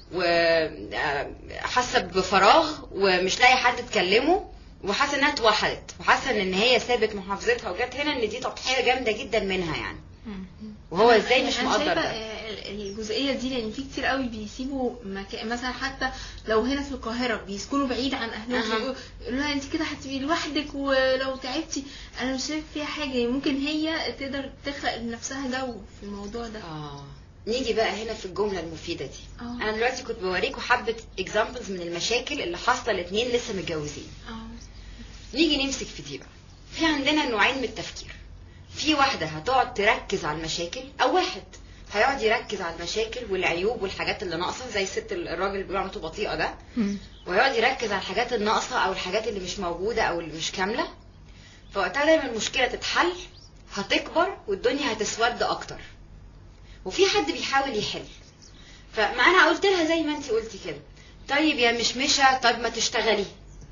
وحاسه بفراغ ومش لاقي حد تكلمه وحاسه انها اتوحدت وحاسه ان هي سابت محافظتها وجت هنا ان دي تضحيه جامده جدا منها يعني وهو ازاي مش أنا مقدر شايفة ده ال- الجزئيه دي لان في كتير قوي بيسيبوا مكان مثلا حتى لو هنا في القاهره بيسكنوا بعيد عن اهلهم أها. يقولوا يقولوا لها انت كده هتبقي لوحدك ولو تعبتي انا مش شايف فيها حاجه ممكن هي تقدر تخلق لنفسها جو في الموضوع ده اه نيجي بقى هنا في الجمله المفيده دي اه. انا دلوقتي كنت بوريكم حبه اكزامبلز من المشاكل اللي حاصله الاثنين لسه متجوزين اه نيجي نمسك في دي بقى في عندنا نوعين من التفكير في واحدة هتقعد تركز على المشاكل أو واحد هيقعد يركز على المشاكل والعيوب والحاجات اللي ناقصة زي الست الراجل اللي بيقول عملته بطيئة ده مم. ويقعد يركز على الحاجات الناقصة أو الحاجات اللي مش موجودة أو اللي مش كاملة فوقتها دايما المشكلة تتحل هتكبر والدنيا هتسود أكتر وفي حد بيحاول يحل فما أنا قلت لها زي ما أنت قلتي كده طيب يا مشمشة طب ما تشتغلي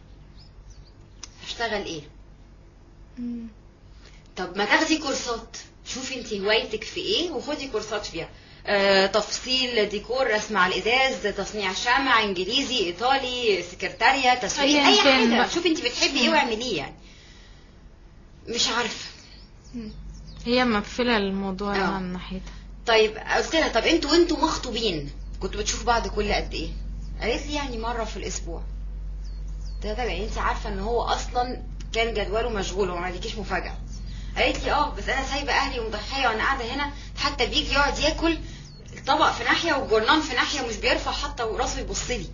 هشتغل ايه مم. طب ما تاخدي كورسات شوفي انت هوايتك في ايه وخدي كورسات فيها آه، تفصيل ديكور رسم على الازاز تصنيع شمع انجليزي ايطالي سكرتاريا تسويق أياً اي كان حاجه بقى. شوفي انت بتحبي ايه واعمليه يعني مش عارفه مم. هي مقفله الموضوع ده اه. من ناحيتها طيب قلت لها طب انتوا وانتوا مخطوبين كنتوا بتشوفوا بعض كل قد ايه قالت لي يعني مره في الاسبوع قلت لها طب يعني انت عارفه ان هو اصلا كان جدوله مشغول وما عندكيش مفاجاه قالت لي اه بس انا سايبه اهلي ومضحيه وانا قاعده هنا حتى بيجي يقعد ياكل الطبق في ناحيه والجرنان في ناحيه ومش بيرفع حتى وراسه يبص لي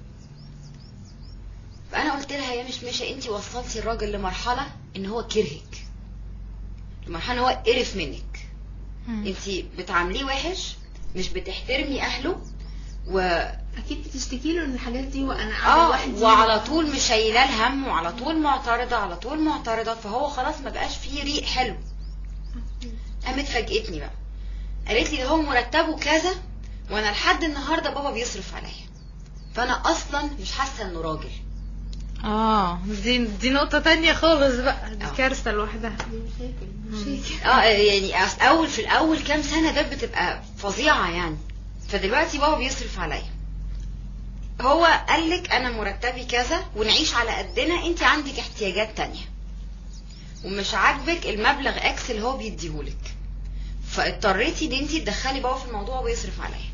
فانا قلت لها يا مش مش انت وصلتي الراجل لمرحله ان هو كرهك لمرحله ان هو قرف منك مم. انت بتعامليه وحش مش بتحترمي اهله و اكيد بتشتكي له ان الحاجات دي وانا قاعده اه لوحدي وعلى طول مش شايله الهم وعلى طول معترضه على طول معترضه فهو خلاص ما بقاش فيه ريق حلو قامت فاجئتني بقى قالت لي ده هو مرتبه كذا وانا لحد النهارده بابا بيصرف عليا فانا اصلا مش حاسه انه راجل اه دي دي نقطه تانية خالص بقى دي اه. كارثه لوحدها دي مشاكل مشاكل اه يعني أص- اول في الاول كام سنه ده بتبقى فظيعه يعني فدلوقتي بابا بيصرف عليا هو قال لك انا مرتبي كذا ونعيش على قدنا انت عندك احتياجات تانية ومش عاجبك المبلغ اكس اللي هو بيديهولك فاضطريتي ان انت تدخلي بابا في الموضوع ويصرف عليا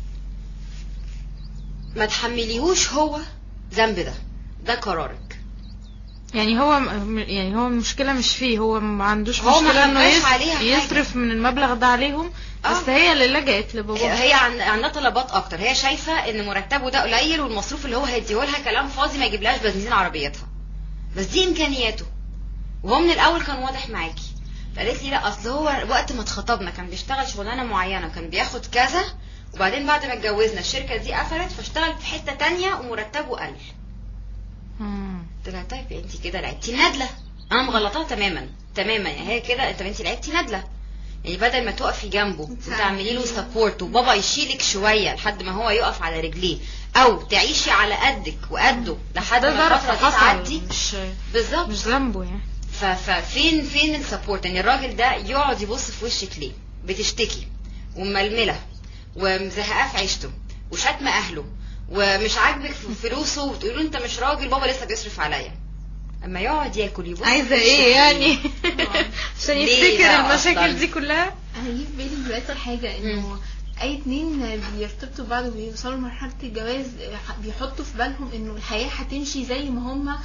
ما تحمليهوش هو ذنب ده ده قرارك يعني هو م- يعني هو المشكله مش فيه هو ما عندوش هو ما مشكله انه حباش يص- عليها حاجة. يصرف من المبلغ ده عليهم بس اه. هي اللي لجأت لباباها هي عن- عندها طلبات اكتر هي شايفه ان مرتبه ده قليل والمصروف اللي هو هيديهولها كلام فاضي ما يجيبلهاش بنزين عربيتها بس دي امكانياته وهو من الاول كان واضح معاكي فقالت لي لا اصل هو وقت ما اتخطبنا كان بيشتغل شغلانه معينه وكان بياخد كذا وبعدين بعد ما اتجوزنا الشركه دي قفلت فاشتغل في حته تانية ومرتبه قل مم. قلت لها طيب انت كده لعبتي نادله انا مغلطاها تماما تماما يعني هي كده طب انت لعبتي نادله يعني بدل ما تقفي جنبه وتعملي له سبورت وبابا يشيلك شويه لحد ما هو يقف على رجليه او تعيشي على قدك وقده لحد ده ما ظرف الفتره دي حصل تعدي مش بالظبط مش ذنبه يعني ف- ففين فين السبورت ان الراجل ده يقعد يبص في وشك ليه بتشتكي وململه ومزهقاه في عيشته وشتم اهله ومش عاجبك في فلوسه وتقولي له انت مش راجل بابا لسه بيصرف عليا اما يقعد ياكل يبص عايزه في ايه وشك يعني عشان ليه يفتكر بقى المشاكل أصلاً؟ دي كلها انا جه في بالي دلوقتي حاجه انه اي اتنين بيرتبطوا ببعض وبيوصلوا لمرحله الجواز آه، بيحطوا في بالهم انه الحياه هتمشي زي ما هم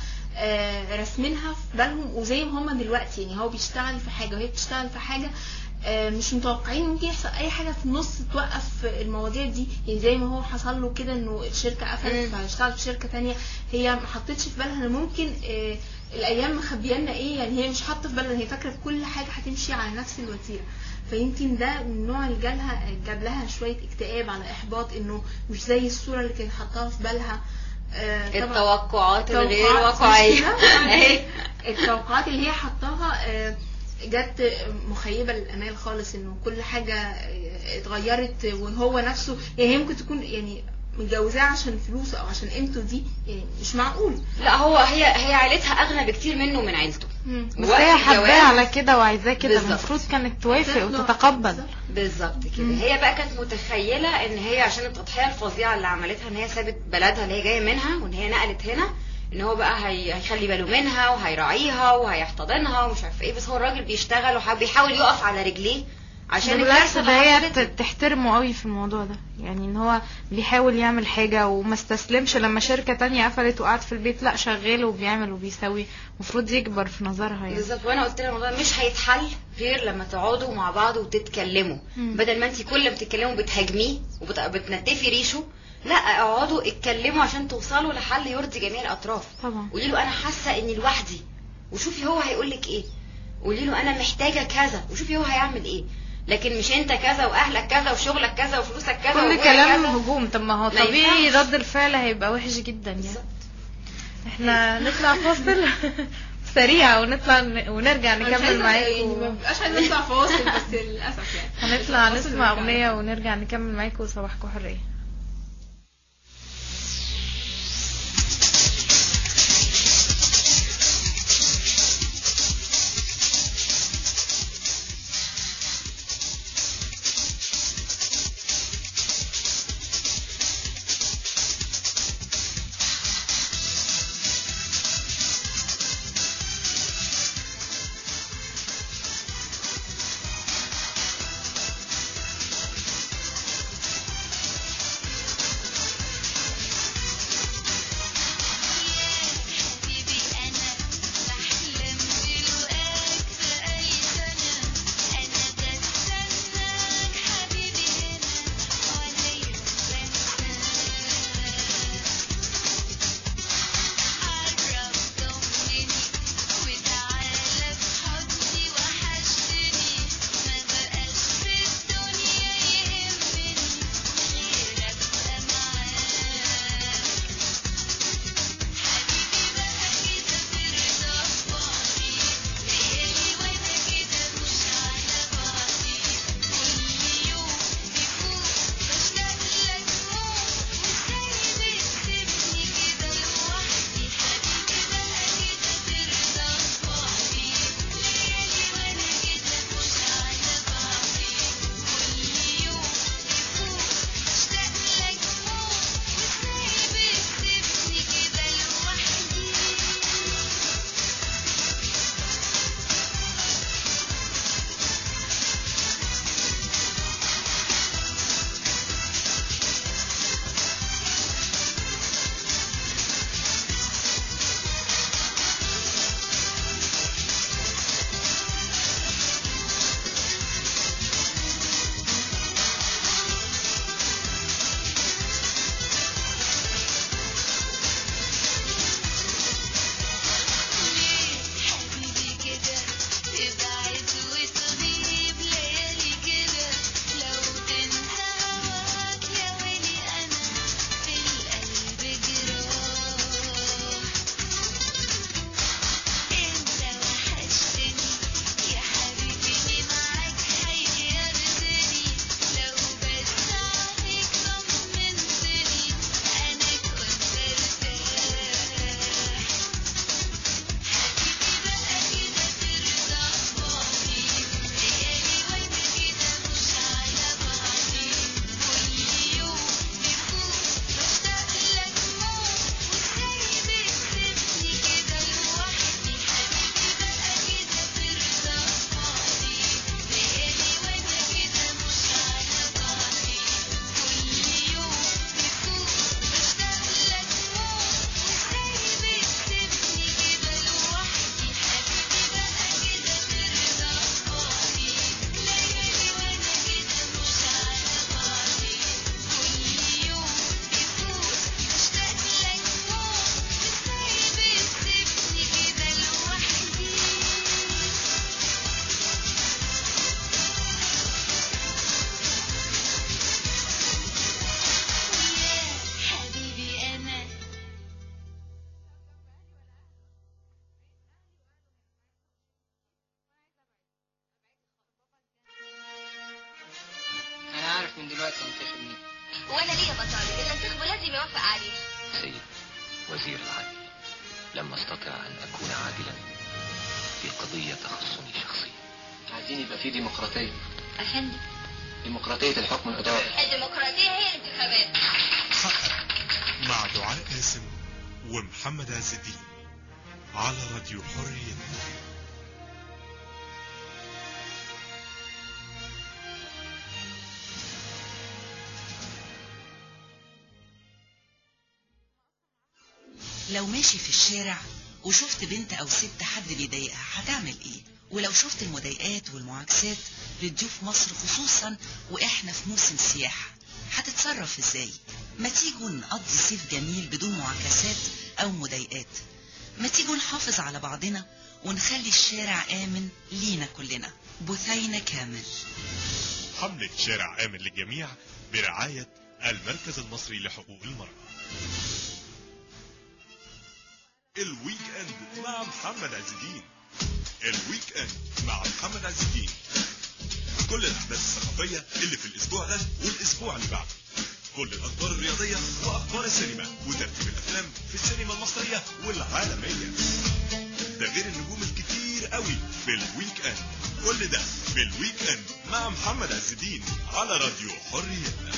راسمينها في بالهم وزي ما هم دلوقتي يعني هو بيشتغل في حاجه وهي بتشتغل في حاجه آه، مش متوقعين ممكن يحصل اي حاجه في النص توقف المواضيع دي يعني زي ما هو حصل له كده انه الشركه قفلت مم. فهيشتغل في شركه تانية هي ما حطتش في بالها ان ممكن آه، الايام مخبيه لنا ايه يعني هي مش حاطه في بالها هي فاكره في كل حاجه هتمشي على نفس الوتيره فيمكن ده من النوع اللي جالها جاب لها شويه اكتئاب على احباط انه مش زي الصوره اللي كانت حاطاها في بالها آه، طبعاً التوقعات الغير توقعات واقعيه مش كده؟ أهي. التوقعات اللي هي حطاها آه، جت مخيبة للأمال خالص انه كل حاجة آه، اتغيرت وهو نفسه يعني هي ممكن تكون يعني متجوزاه عشان فلوسه او عشان قيمته دي يعني مش معقول لا هو هي هي عيلتها اغنى بكتير منه ومن عيلته بس وقت هي حباه الجواز- على كده وعايزاه كده بالظبط. المفروض كانت توافق بالظبط. وتتقبل بالظبط كده مم. هي بقى كانت متخيله ان هي عشان التضحيه الفظيعه اللي عملتها ان هي سابت بلدها اللي هي جايه منها وان هي نقلت هنا ان هو بقى هي... هيخلي باله منها وهيراعيها وهيحتضنها ومش عارف ايه بس هو الراجل بيشتغل وبيحاول يقف على رجليه عشان بالعكس الكارثة ده اللي هي حصلت ت- تحترمه قوي في الموضوع ده يعني ان هو بيحاول يعمل حاجة وما استسلمش لما شركة تانية قفلت وقعد في البيت لا شغال وبيعمل وبيسوي المفروض يكبر في نظرها يعني بالظبط وانا قلت لها الموضوع مش هيتحل غير لما تقعدوا مع بعض وتتكلموا مم. بدل ما انت كل ما بتتكلموا بتهاجميه وبتنتفي ريشه لا اقعدوا اتكلموا عشان توصلوا لحل يرضي جميع الاطراف طبعا قولي له انا حاسه اني لوحدي وشوفي هو هيقول لك ايه قولي له انا محتاجه كذا وشوفي هو هيعمل ايه لكن مش انت كذا واهلك كذا وشغلك كذا وفلوسك كذا كل وأبويا كلام كذا. هجوم طب ما هو ما طبيعي ينفعش. رد الفعل هيبقى وحش جدا يعني بالظبط. احنا نطلع فاصل سريع ونطلع ن- ونرجع أنا مش نكمل عايزة- يعني ما معاكم بيبقاش عايزه نطلع فواصل بس للاسف يعني هنطلع فاصل نسمع ونرجع. اغنية ونرجع نكمل معاكم صباحكم حرية من دلوقتي هنتخب مين وانا ليا مطالب اللي انتخبه لازم يوافق عليه سيد وزير العدل لم استطع ان اكون عادلا في قضية تخصني شخصيا عايزين يبقى في ديمقراطية افندم ديمقراطية الحكم الإداري الديمقراطية هي الانتخابات حقق مع دعاء قاسم ومحمد عز الدين على راديو حرية لو ماشي في الشارع وشفت بنت او ست حد بيضايقها هتعمل ايه ولو شفت المضايقات والمعاكسات لضيوف مصر خصوصا واحنا في موسم سياحة هتتصرف ازاي ما تيجوا نقضي صيف جميل بدون معاكسات او مضايقات ما تيجوا نحافظ على بعضنا ونخلي الشارع امن لينا كلنا بثينة كامل حملة شارع آمن للجميع برعاية المركز المصري لحقوق المرأة الويك اند مع محمد عز الدين الويك اند مع محمد عز الدين كل الاحداث الثقافيه اللي في الاسبوع ده والاسبوع اللي بعده كل الاخبار الرياضيه واخبار السينما وترتيب الافلام في السينما المصريه والعالميه ده غير النجوم الكتير قوي في الويك اند كل ده في الويك اند مع محمد عز الدين على راديو حريه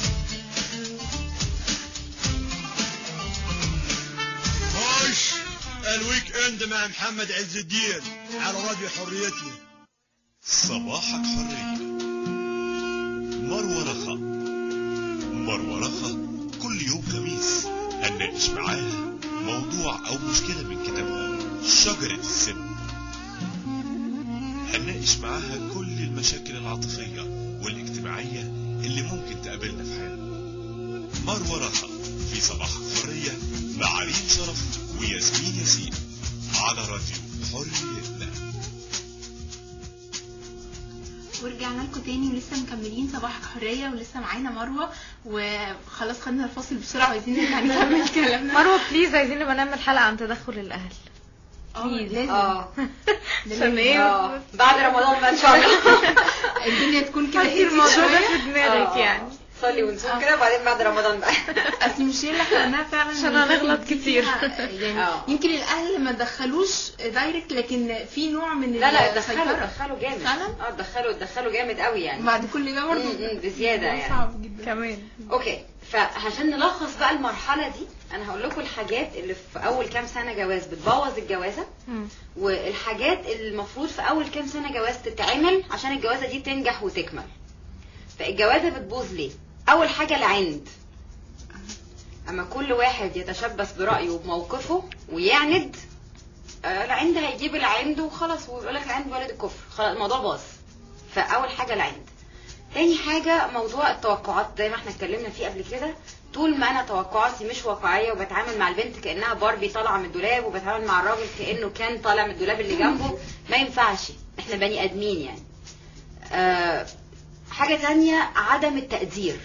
خش الويك اند مع محمد عز الدين على راديو حريتنا صباحك حرية مروة رخا مروة رخا كل يوم خميس هنناقش معاها موضوع أو مشكلة من كتابها شجرة السن هنناقش معاها كل المشاكل العاطفية والاجتماعية اللي ممكن تقابلنا في حياتنا مروة رخا في صباح حرية مع ريم شرف وياسمين ياسين على راديو حريتنا ورجعنا لكم تاني ولسه مكملين صباحك حرية ولسه معانا مروة وخلاص خدنا الفاصل بسرعة عايزين نرجع نكمل كلامنا مروه بليز عايزين نبقى نعمل حلقه عن تدخل الاهل اه please. لازم اه ده عشان لازم. ايه اه بعد رمضان بقى ان شاء الله الدنيا تكون كده حطي ايه الموضوع ده شوية في دماغك آه. يعني صلي ونصوم كده وبعدين بعد رمضان بقى اصل مش هي اللي خلناها فعلا عشان إن هنغلط دي كتير. فيها- يعني آه. يمكن الاهل ما دخلوش دايركت لكن في نوع من لا لا دخلوا السيطرة. دخلوا جامد فعلا؟ اه دخلوا دخلوا جامد قوي يعني بعد كل ده برضه م- م، بزيادة يعني. صعب جدا كمان اوكي فعشان نلخص بقى المرحله دي انا هقول لكم الحاجات اللي في اول كام سنه جواز بتبوظ الجوازه مم. والحاجات اللي المفروض في اول كام سنه جواز تتعمل عشان الجوازه دي تنجح وتكمل فالجوازه بتبوظ ليه اول حاجه العند اما كل واحد يتشبث برايه وبموقفه ويعند آه، العند هيجيب العند وخلاص ويقول لك العند ولد الكفر خلاص الموضوع باظ فاول حاجه العند تاني حاجة موضوع التوقعات زي ما احنا اتكلمنا فيه قبل كده طول ما انا توقعاتي مش واقعية وبتعامل مع البنت كأنها باربي طالعة من الدولاب وبتعامل مع الراجل كأنه كان طالع من الدولاب اللي جنبه ما ينفعش احنا بني ادمين يعني آه حاجة تانية عدم التقدير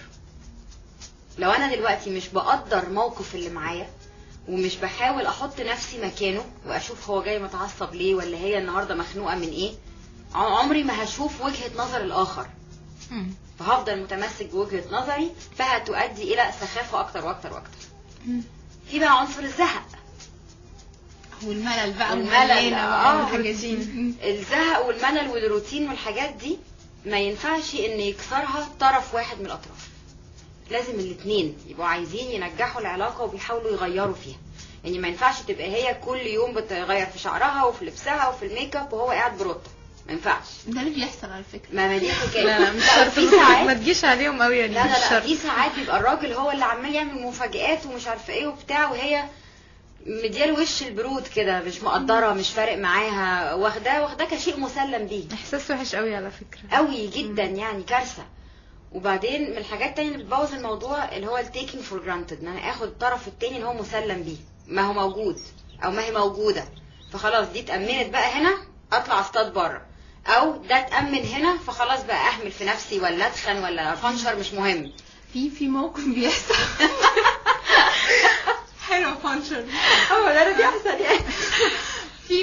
لو انا دلوقتي مش بقدر موقف اللي معايا ومش بحاول احط نفسي مكانه واشوف هو جاي متعصب ليه ولا هي النهارده مخنوقه من ايه عم- عمري ما هشوف وجهه نظر الاخر مم. فهفضل متمسك بوجهة نظري فهتؤدي إلى سخافة أكتر وأكتر وأكتر مم. في بقى عنصر الزهق والملل بقى والملل، والملانة آه، بقى والحاجات دي مم. الزهق والملل والروتين والحاجات دي ما ينفعش إن يكسرها طرف واحد من الأطراف لازم الاتنين يبقوا عايزين ينجحوا العلاقة وبيحاولوا يغيروا فيها يعني ما ينفعش تبقى هي كل يوم بتغير في شعرها وفي لبسها وفي الميك اب وهو قاعد بروطة ما ينفعش ده اللي بيحصل على فكرة ما ما دي حكاية لا لا مش لا، شرط في ما ساعات تجيش عليهم قوي يعني لا مش لا لا شرط في ساعات بيبقى الراجل هو اللي عمال يعمل مفاجآت ومش عارفه ايه وبتاع وهي مدياله وش البرود كده مش مقدره مش فارق معاها واخداه واخداه كشيء مسلم بيه احساس وحش قوي على فكره قوي جدا يعني كارثه وبعدين من الحاجات التانية اللي بتبوظ الموضوع اللي هو التيكينج فور جرانتد ان انا اخد الطرف التاني اللي هو مسلم بيه ما هو موجود او ما هي موجوده فخلاص دي اتأمنت بقى هنا اطلع اصطاد بره او ده اتأمن هنا فخلاص بقى اهمل في نفسي ولا اتخن ولا فانشر مش مهم في في موقف بيحصل حلو فانشر هو ده اللي بيحصل يعني في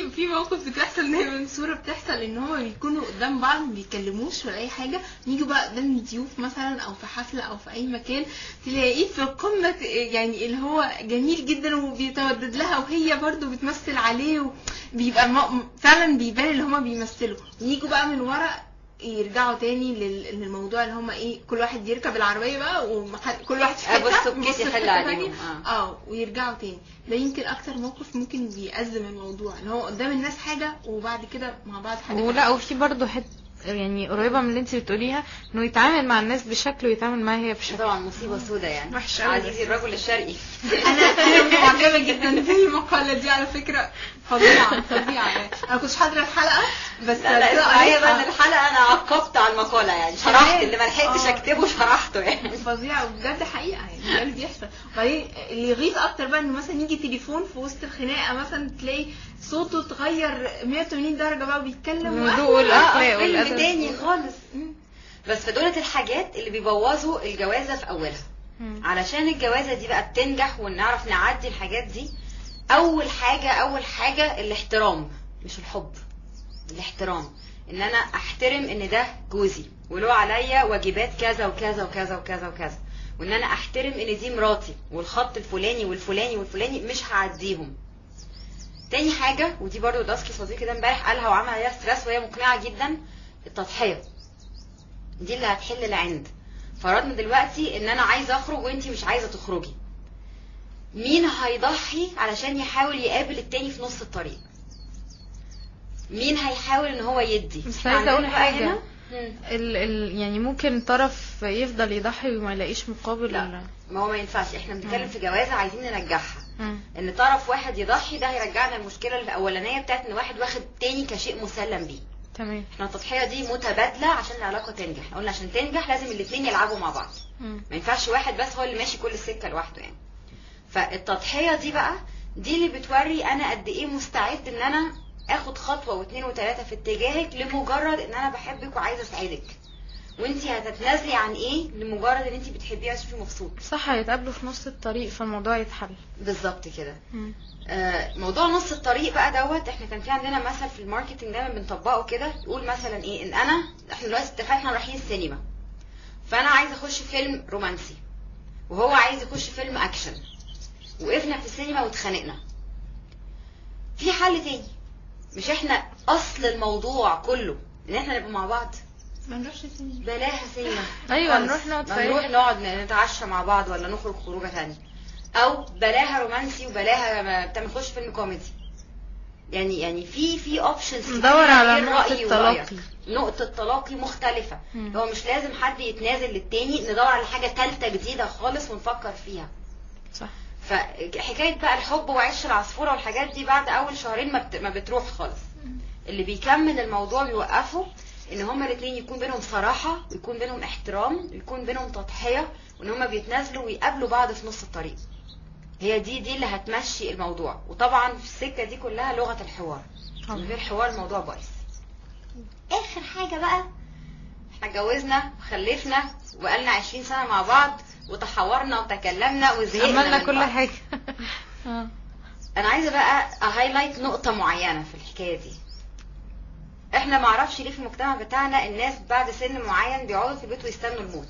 في في موقف بتحصل دايما صوره بتحصل ان هما بيكونوا قدام بعض ما بيتكلموش ولا اي حاجه يجوا بقى قدام ضيوف مثلا او في حفله او في اي مكان تلاقيه في قمه يعني اللي هو جميل جدا وبيتودد لها وهي برضو بتمثل عليه وبيبقى مو- فعلا بيبان اللي هما بيمثلوا يجوا بقى من ورا يرجعوا تاني لل- للموضوع اللي هما ايه كل واحد يركب العربيه بقى وكل واحد في أبو حتة، السكيت يبص في يحل حتة عليهم، تانية. آه. اه ويرجعوا تاني ده يمكن اكتر موقف ممكن بيأزم الموضوع اللي هو قدام الناس حاجه وبعد كده مع بعض حاجه ولا تانية. وفي برضه حت يعني قريبة من اللي انت بتقوليها انه يتعامل مع الناس بشكل ويتعامل معاها هي بشكل طبعا مصيبه سودة يعني وحش أوي عزيزي الرجل الشرقي انا انا معجبه جدا بالمقاله دي على فكره فظيعه فظيعه يعني انا كنتش حاضره الحلقه بس لا لا كده اسمعي بقى ان قريتها. الحلقه انا عقبت على المقاله يعني شرحت اللي ما لحقتش آه. اكتبه شرحته يعني فظيعه وبجد حقيقه يعني ده اللي بيحصل وبعدين اللي يغيظ اكتر بقى انه مثلا يجي تليفون في وسط الخناقه مثلا تلاقي صوته اتغير 180 درجه بقى وبيتكلم الهدوء وأهلا. والأخلاق اه فيلم والأدب. تاني خالص مم. بس فدولت الحاجات اللي بيبوظوا الجوازه في اولها مم. علشان الجوازه دي بقى بتنجح ونعرف نعدي الحاجات دي اول حاجه اول حاجه الاحترام مش الحب الاحترام ان انا احترم ان ده جوزي وله عليا واجبات كذا وكذا وكذا وكذا وكذا وان انا احترم ان دي مراتي والخط الفلاني والفلاني والفلاني مش هعديهم تاني حاجه ودي برضو داسكي صديقي ده امبارح قالها وعمل عليها ستريس وهي مقنعه جدا التضحيه دي اللي هتحل العند فرضنا دلوقتي ان انا عايزه اخرج وانتي مش عايزه تخرجي مين هيضحي علشان يحاول يقابل التاني في نص الطريق مين هيحاول ان هو يدي بس إحنا عايزة أقول عندنا بقى حاجة. هنا- مم. ال ال يعني ممكن طرف يفضل يضحي وما يلاقيش مقابل لا. ولا ما هو ما ينفعش احنا بنتكلم مم. في جوازه عايزين ننجحها مم. ان طرف واحد يضحي ده هيرجعنا المشكله الاولانيه بتاعت ان واحد واخد تاني كشيء مسلم بيه تمام احنا التضحيه دي متبادله عشان العلاقه تنجح إحنا قلنا عشان تنجح لازم الاثنين يلعبوا مع بعض مم. ما ينفعش واحد بس هو اللي ماشي كل السكه لوحده يعني فالتضحيه دي بقى دي اللي بتوري انا قد ايه مستعد ان انا اخد خطوه واثنين وثلاثه في اتجاهك لمجرد ان انا بحبك وعايزه اساعدك وانتي هتتنازلي عن ايه لمجرد ان انتي بتحبيه عشان تشوفيه مبسوط صح هيتقابلوا في نص الطريق فالموضوع يتحل بالظبط كده مم. آه، موضوع نص الطريق بقى دوت احنا كان في عندنا مثل في الماركتنج دايما بنطبقه كده يقول مثلا ايه ان انا احنا دلوقتي اتفقنا رايحين السينما فانا عايزه اخش فيلم رومانسي وهو عايز يخش فيلم اكشن وقفنا في السينما واتخانقنا في حل تاني مش احنا اصل الموضوع كله ان احنا نبقى مع بعض ما نروحش سينما بلاها سينما أيوة، خالص. نروح نقعد ما في أي نروح حتة. نقعد نتعشى مع بعض ولا نخرج خروجه تانية او بلاها رومانسي وبلاها ما- بتاع نخش فيلم كوميدي يعني يعني في في اوبشنز ندور على نقطة تلاقي. نقطة تلاقي مختلفة مم. هو مش لازم حد يتنازل للتاني ندور على حاجة تالتة جديدة خالص ونفكر فيها صح فحكاية بقى الحب وعش العصفورة والحاجات دي بعد أول شهرين ما, بت... ما بتروح خالص اللي بيكمل الموضوع بيوقفه ان هما الاثنين يكون بينهم صراحة ويكون بينهم احترام ويكون بينهم تضحية وان هما بيتنازلوا ويقابلوا بعض في نص الطريق هي دي دي اللي هتمشي الموضوع وطبعا في السكة دي كلها لغة الحوار من غير حوار الموضوع بايظ اخر حاجة بقى احنا اتجوزنا وخلفنا وبقالنا 20 سنة مع بعض وتحاورنا وتكلمنا وزهقنا عملنا من كل بعض. حاجة آه. انا عايزه بقى اهايلايت نقطه معينه في الحكايه دي احنا معرفش ليه في المجتمع بتاعنا الناس بعد سن معين بيقعدوا في البيت ويستنوا الموت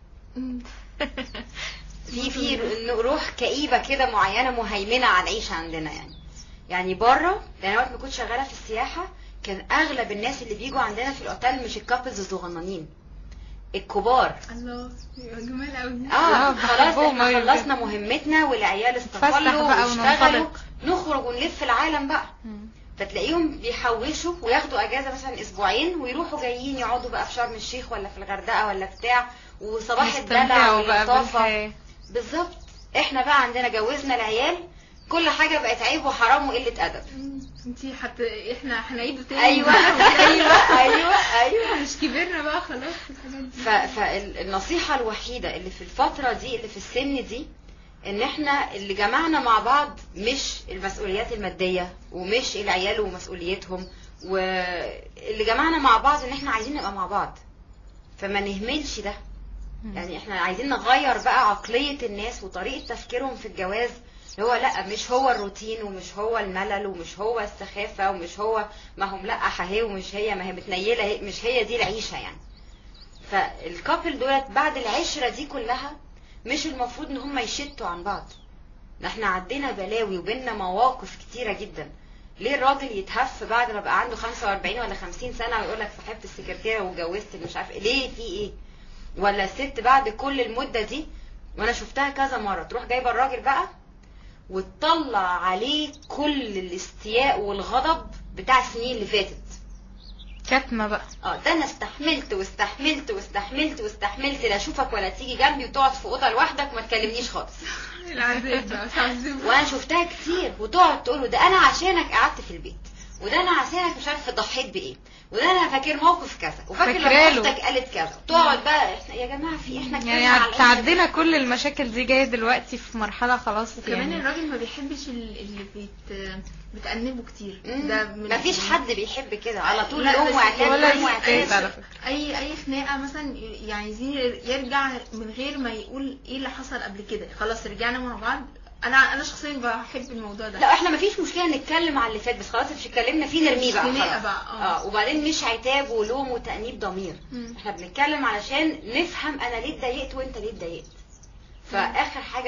في في روح كئيبه كده معينه مهيمنه على العيشه عندنا يعني يعني بره يعني وقت ما كنت شغاله في السياحه كان اغلب الناس اللي بيجوا عندنا في الاوتيل مش الكابلز الصغننين الكبار الله يبقى جمال قوي اه آه، خلاص بحبهم احنا أوي خلصنا مهمتنا والعيال نتفسح استقلوا بقى واشتغلوا وننطلق. نخرج ونلف العالم بقى مم. فتلاقيهم بيحوشوا وياخدوا اجازه مثلا اسبوعين ويروحوا جايين يقعدوا بقى في شرم الشيخ ولا في الغردقه ولا بتاع وصباح الدلع يستمتعوا بقى واللطافه بالحياة بالظبط احنا بقى عندنا جوزنا العيال كل حاجه بقت عيب وحرام وقله ادب انتي حت... احنا هنعيده تاني ايوه ايوه ايوه ايوه مش كبرنا بقى خلاص في الحاجات دي ف- فالنصيحة الوحيدة اللي في الفترة دي اللي في السن دي ان احنا اللي جمعنا مع بعض مش المسؤوليات المادية ومش العيال ومسؤوليتهم واللي جمعنا مع بعض ان احنا عايزين نبقى مع بعض فما نهملش ده يعني احنا عايزين نغير بقى عقلية الناس وطريقة تفكيرهم في الجواز اللي هو لا مش هو الروتين ومش هو الملل ومش هو السخافه ومش هو ما هم لا حهي ومش هي ما هي متنيله هي مش هي دي العيشه يعني فالكابل دولت بعد العشره دي كلها مش المفروض ان هم يشتوا عن بعض ده احنا عدينا بلاوي وبينا مواقف كتيره جدا ليه الراجل يتهف بعد ما بقى عنده 45 ولا 50 سنه ويقول لك صاحبت السكرتيره واتجوزت مش عارف إيه؟ ليه في ايه ولا الست بعد كل المده دي وانا شفتها كذا مره تروح جايبه الراجل بقى وتطلع عليه كل الاستياء والغضب بتاع السنين اللي فاتت كتمة بقى اه ده انا استحملت واستحملت واستحملت واستحملت لا اشوفك ولا تيجي جنبي وتقعد في اوضه لوحدك وما تكلمنيش خالص العذاب بقى تعذبه وانا شفتها كتير وتقعد تقول له ده انا عشانك قعدت في البيت وده انا عشانك مش عارف ضحيت بايه وده انا فاكر موقف كذا وفاكر لما فاكراله. اختك قالت كذا تقعد بقى احنا يا جماعه في احنا كبرنا يعني على تعدينا كل المشاكل دي جايه دلوقتي في مرحله خلاص وكمان يعني الراجل ما بيحبش ال- اللي بيت بتأنبه كتير مم. ده من مفيش حد بيحب كده على طول لا، لوم بس وعتاب ولا لوم الستات وعتاب على فكره اي اي خناقه مثلا يعني عايزين يرجع من غير ما يقول ايه اللي حصل قبل كده خلاص رجعنا مع بعض انا انا شخصيا بحب الموضوع ده لا احنا مفيش مشكله نتكلم على اللي فات بس خلاص مش اتكلمنا فيه نرميه بقى خناقة خلاص بقى، اه. اه وبعدين مش عتاب ولوم وتأنيب ضمير مم. احنا بنتكلم علشان نفهم انا ليه اتضايقت وانت ليه اتضايقت فاخر حاجه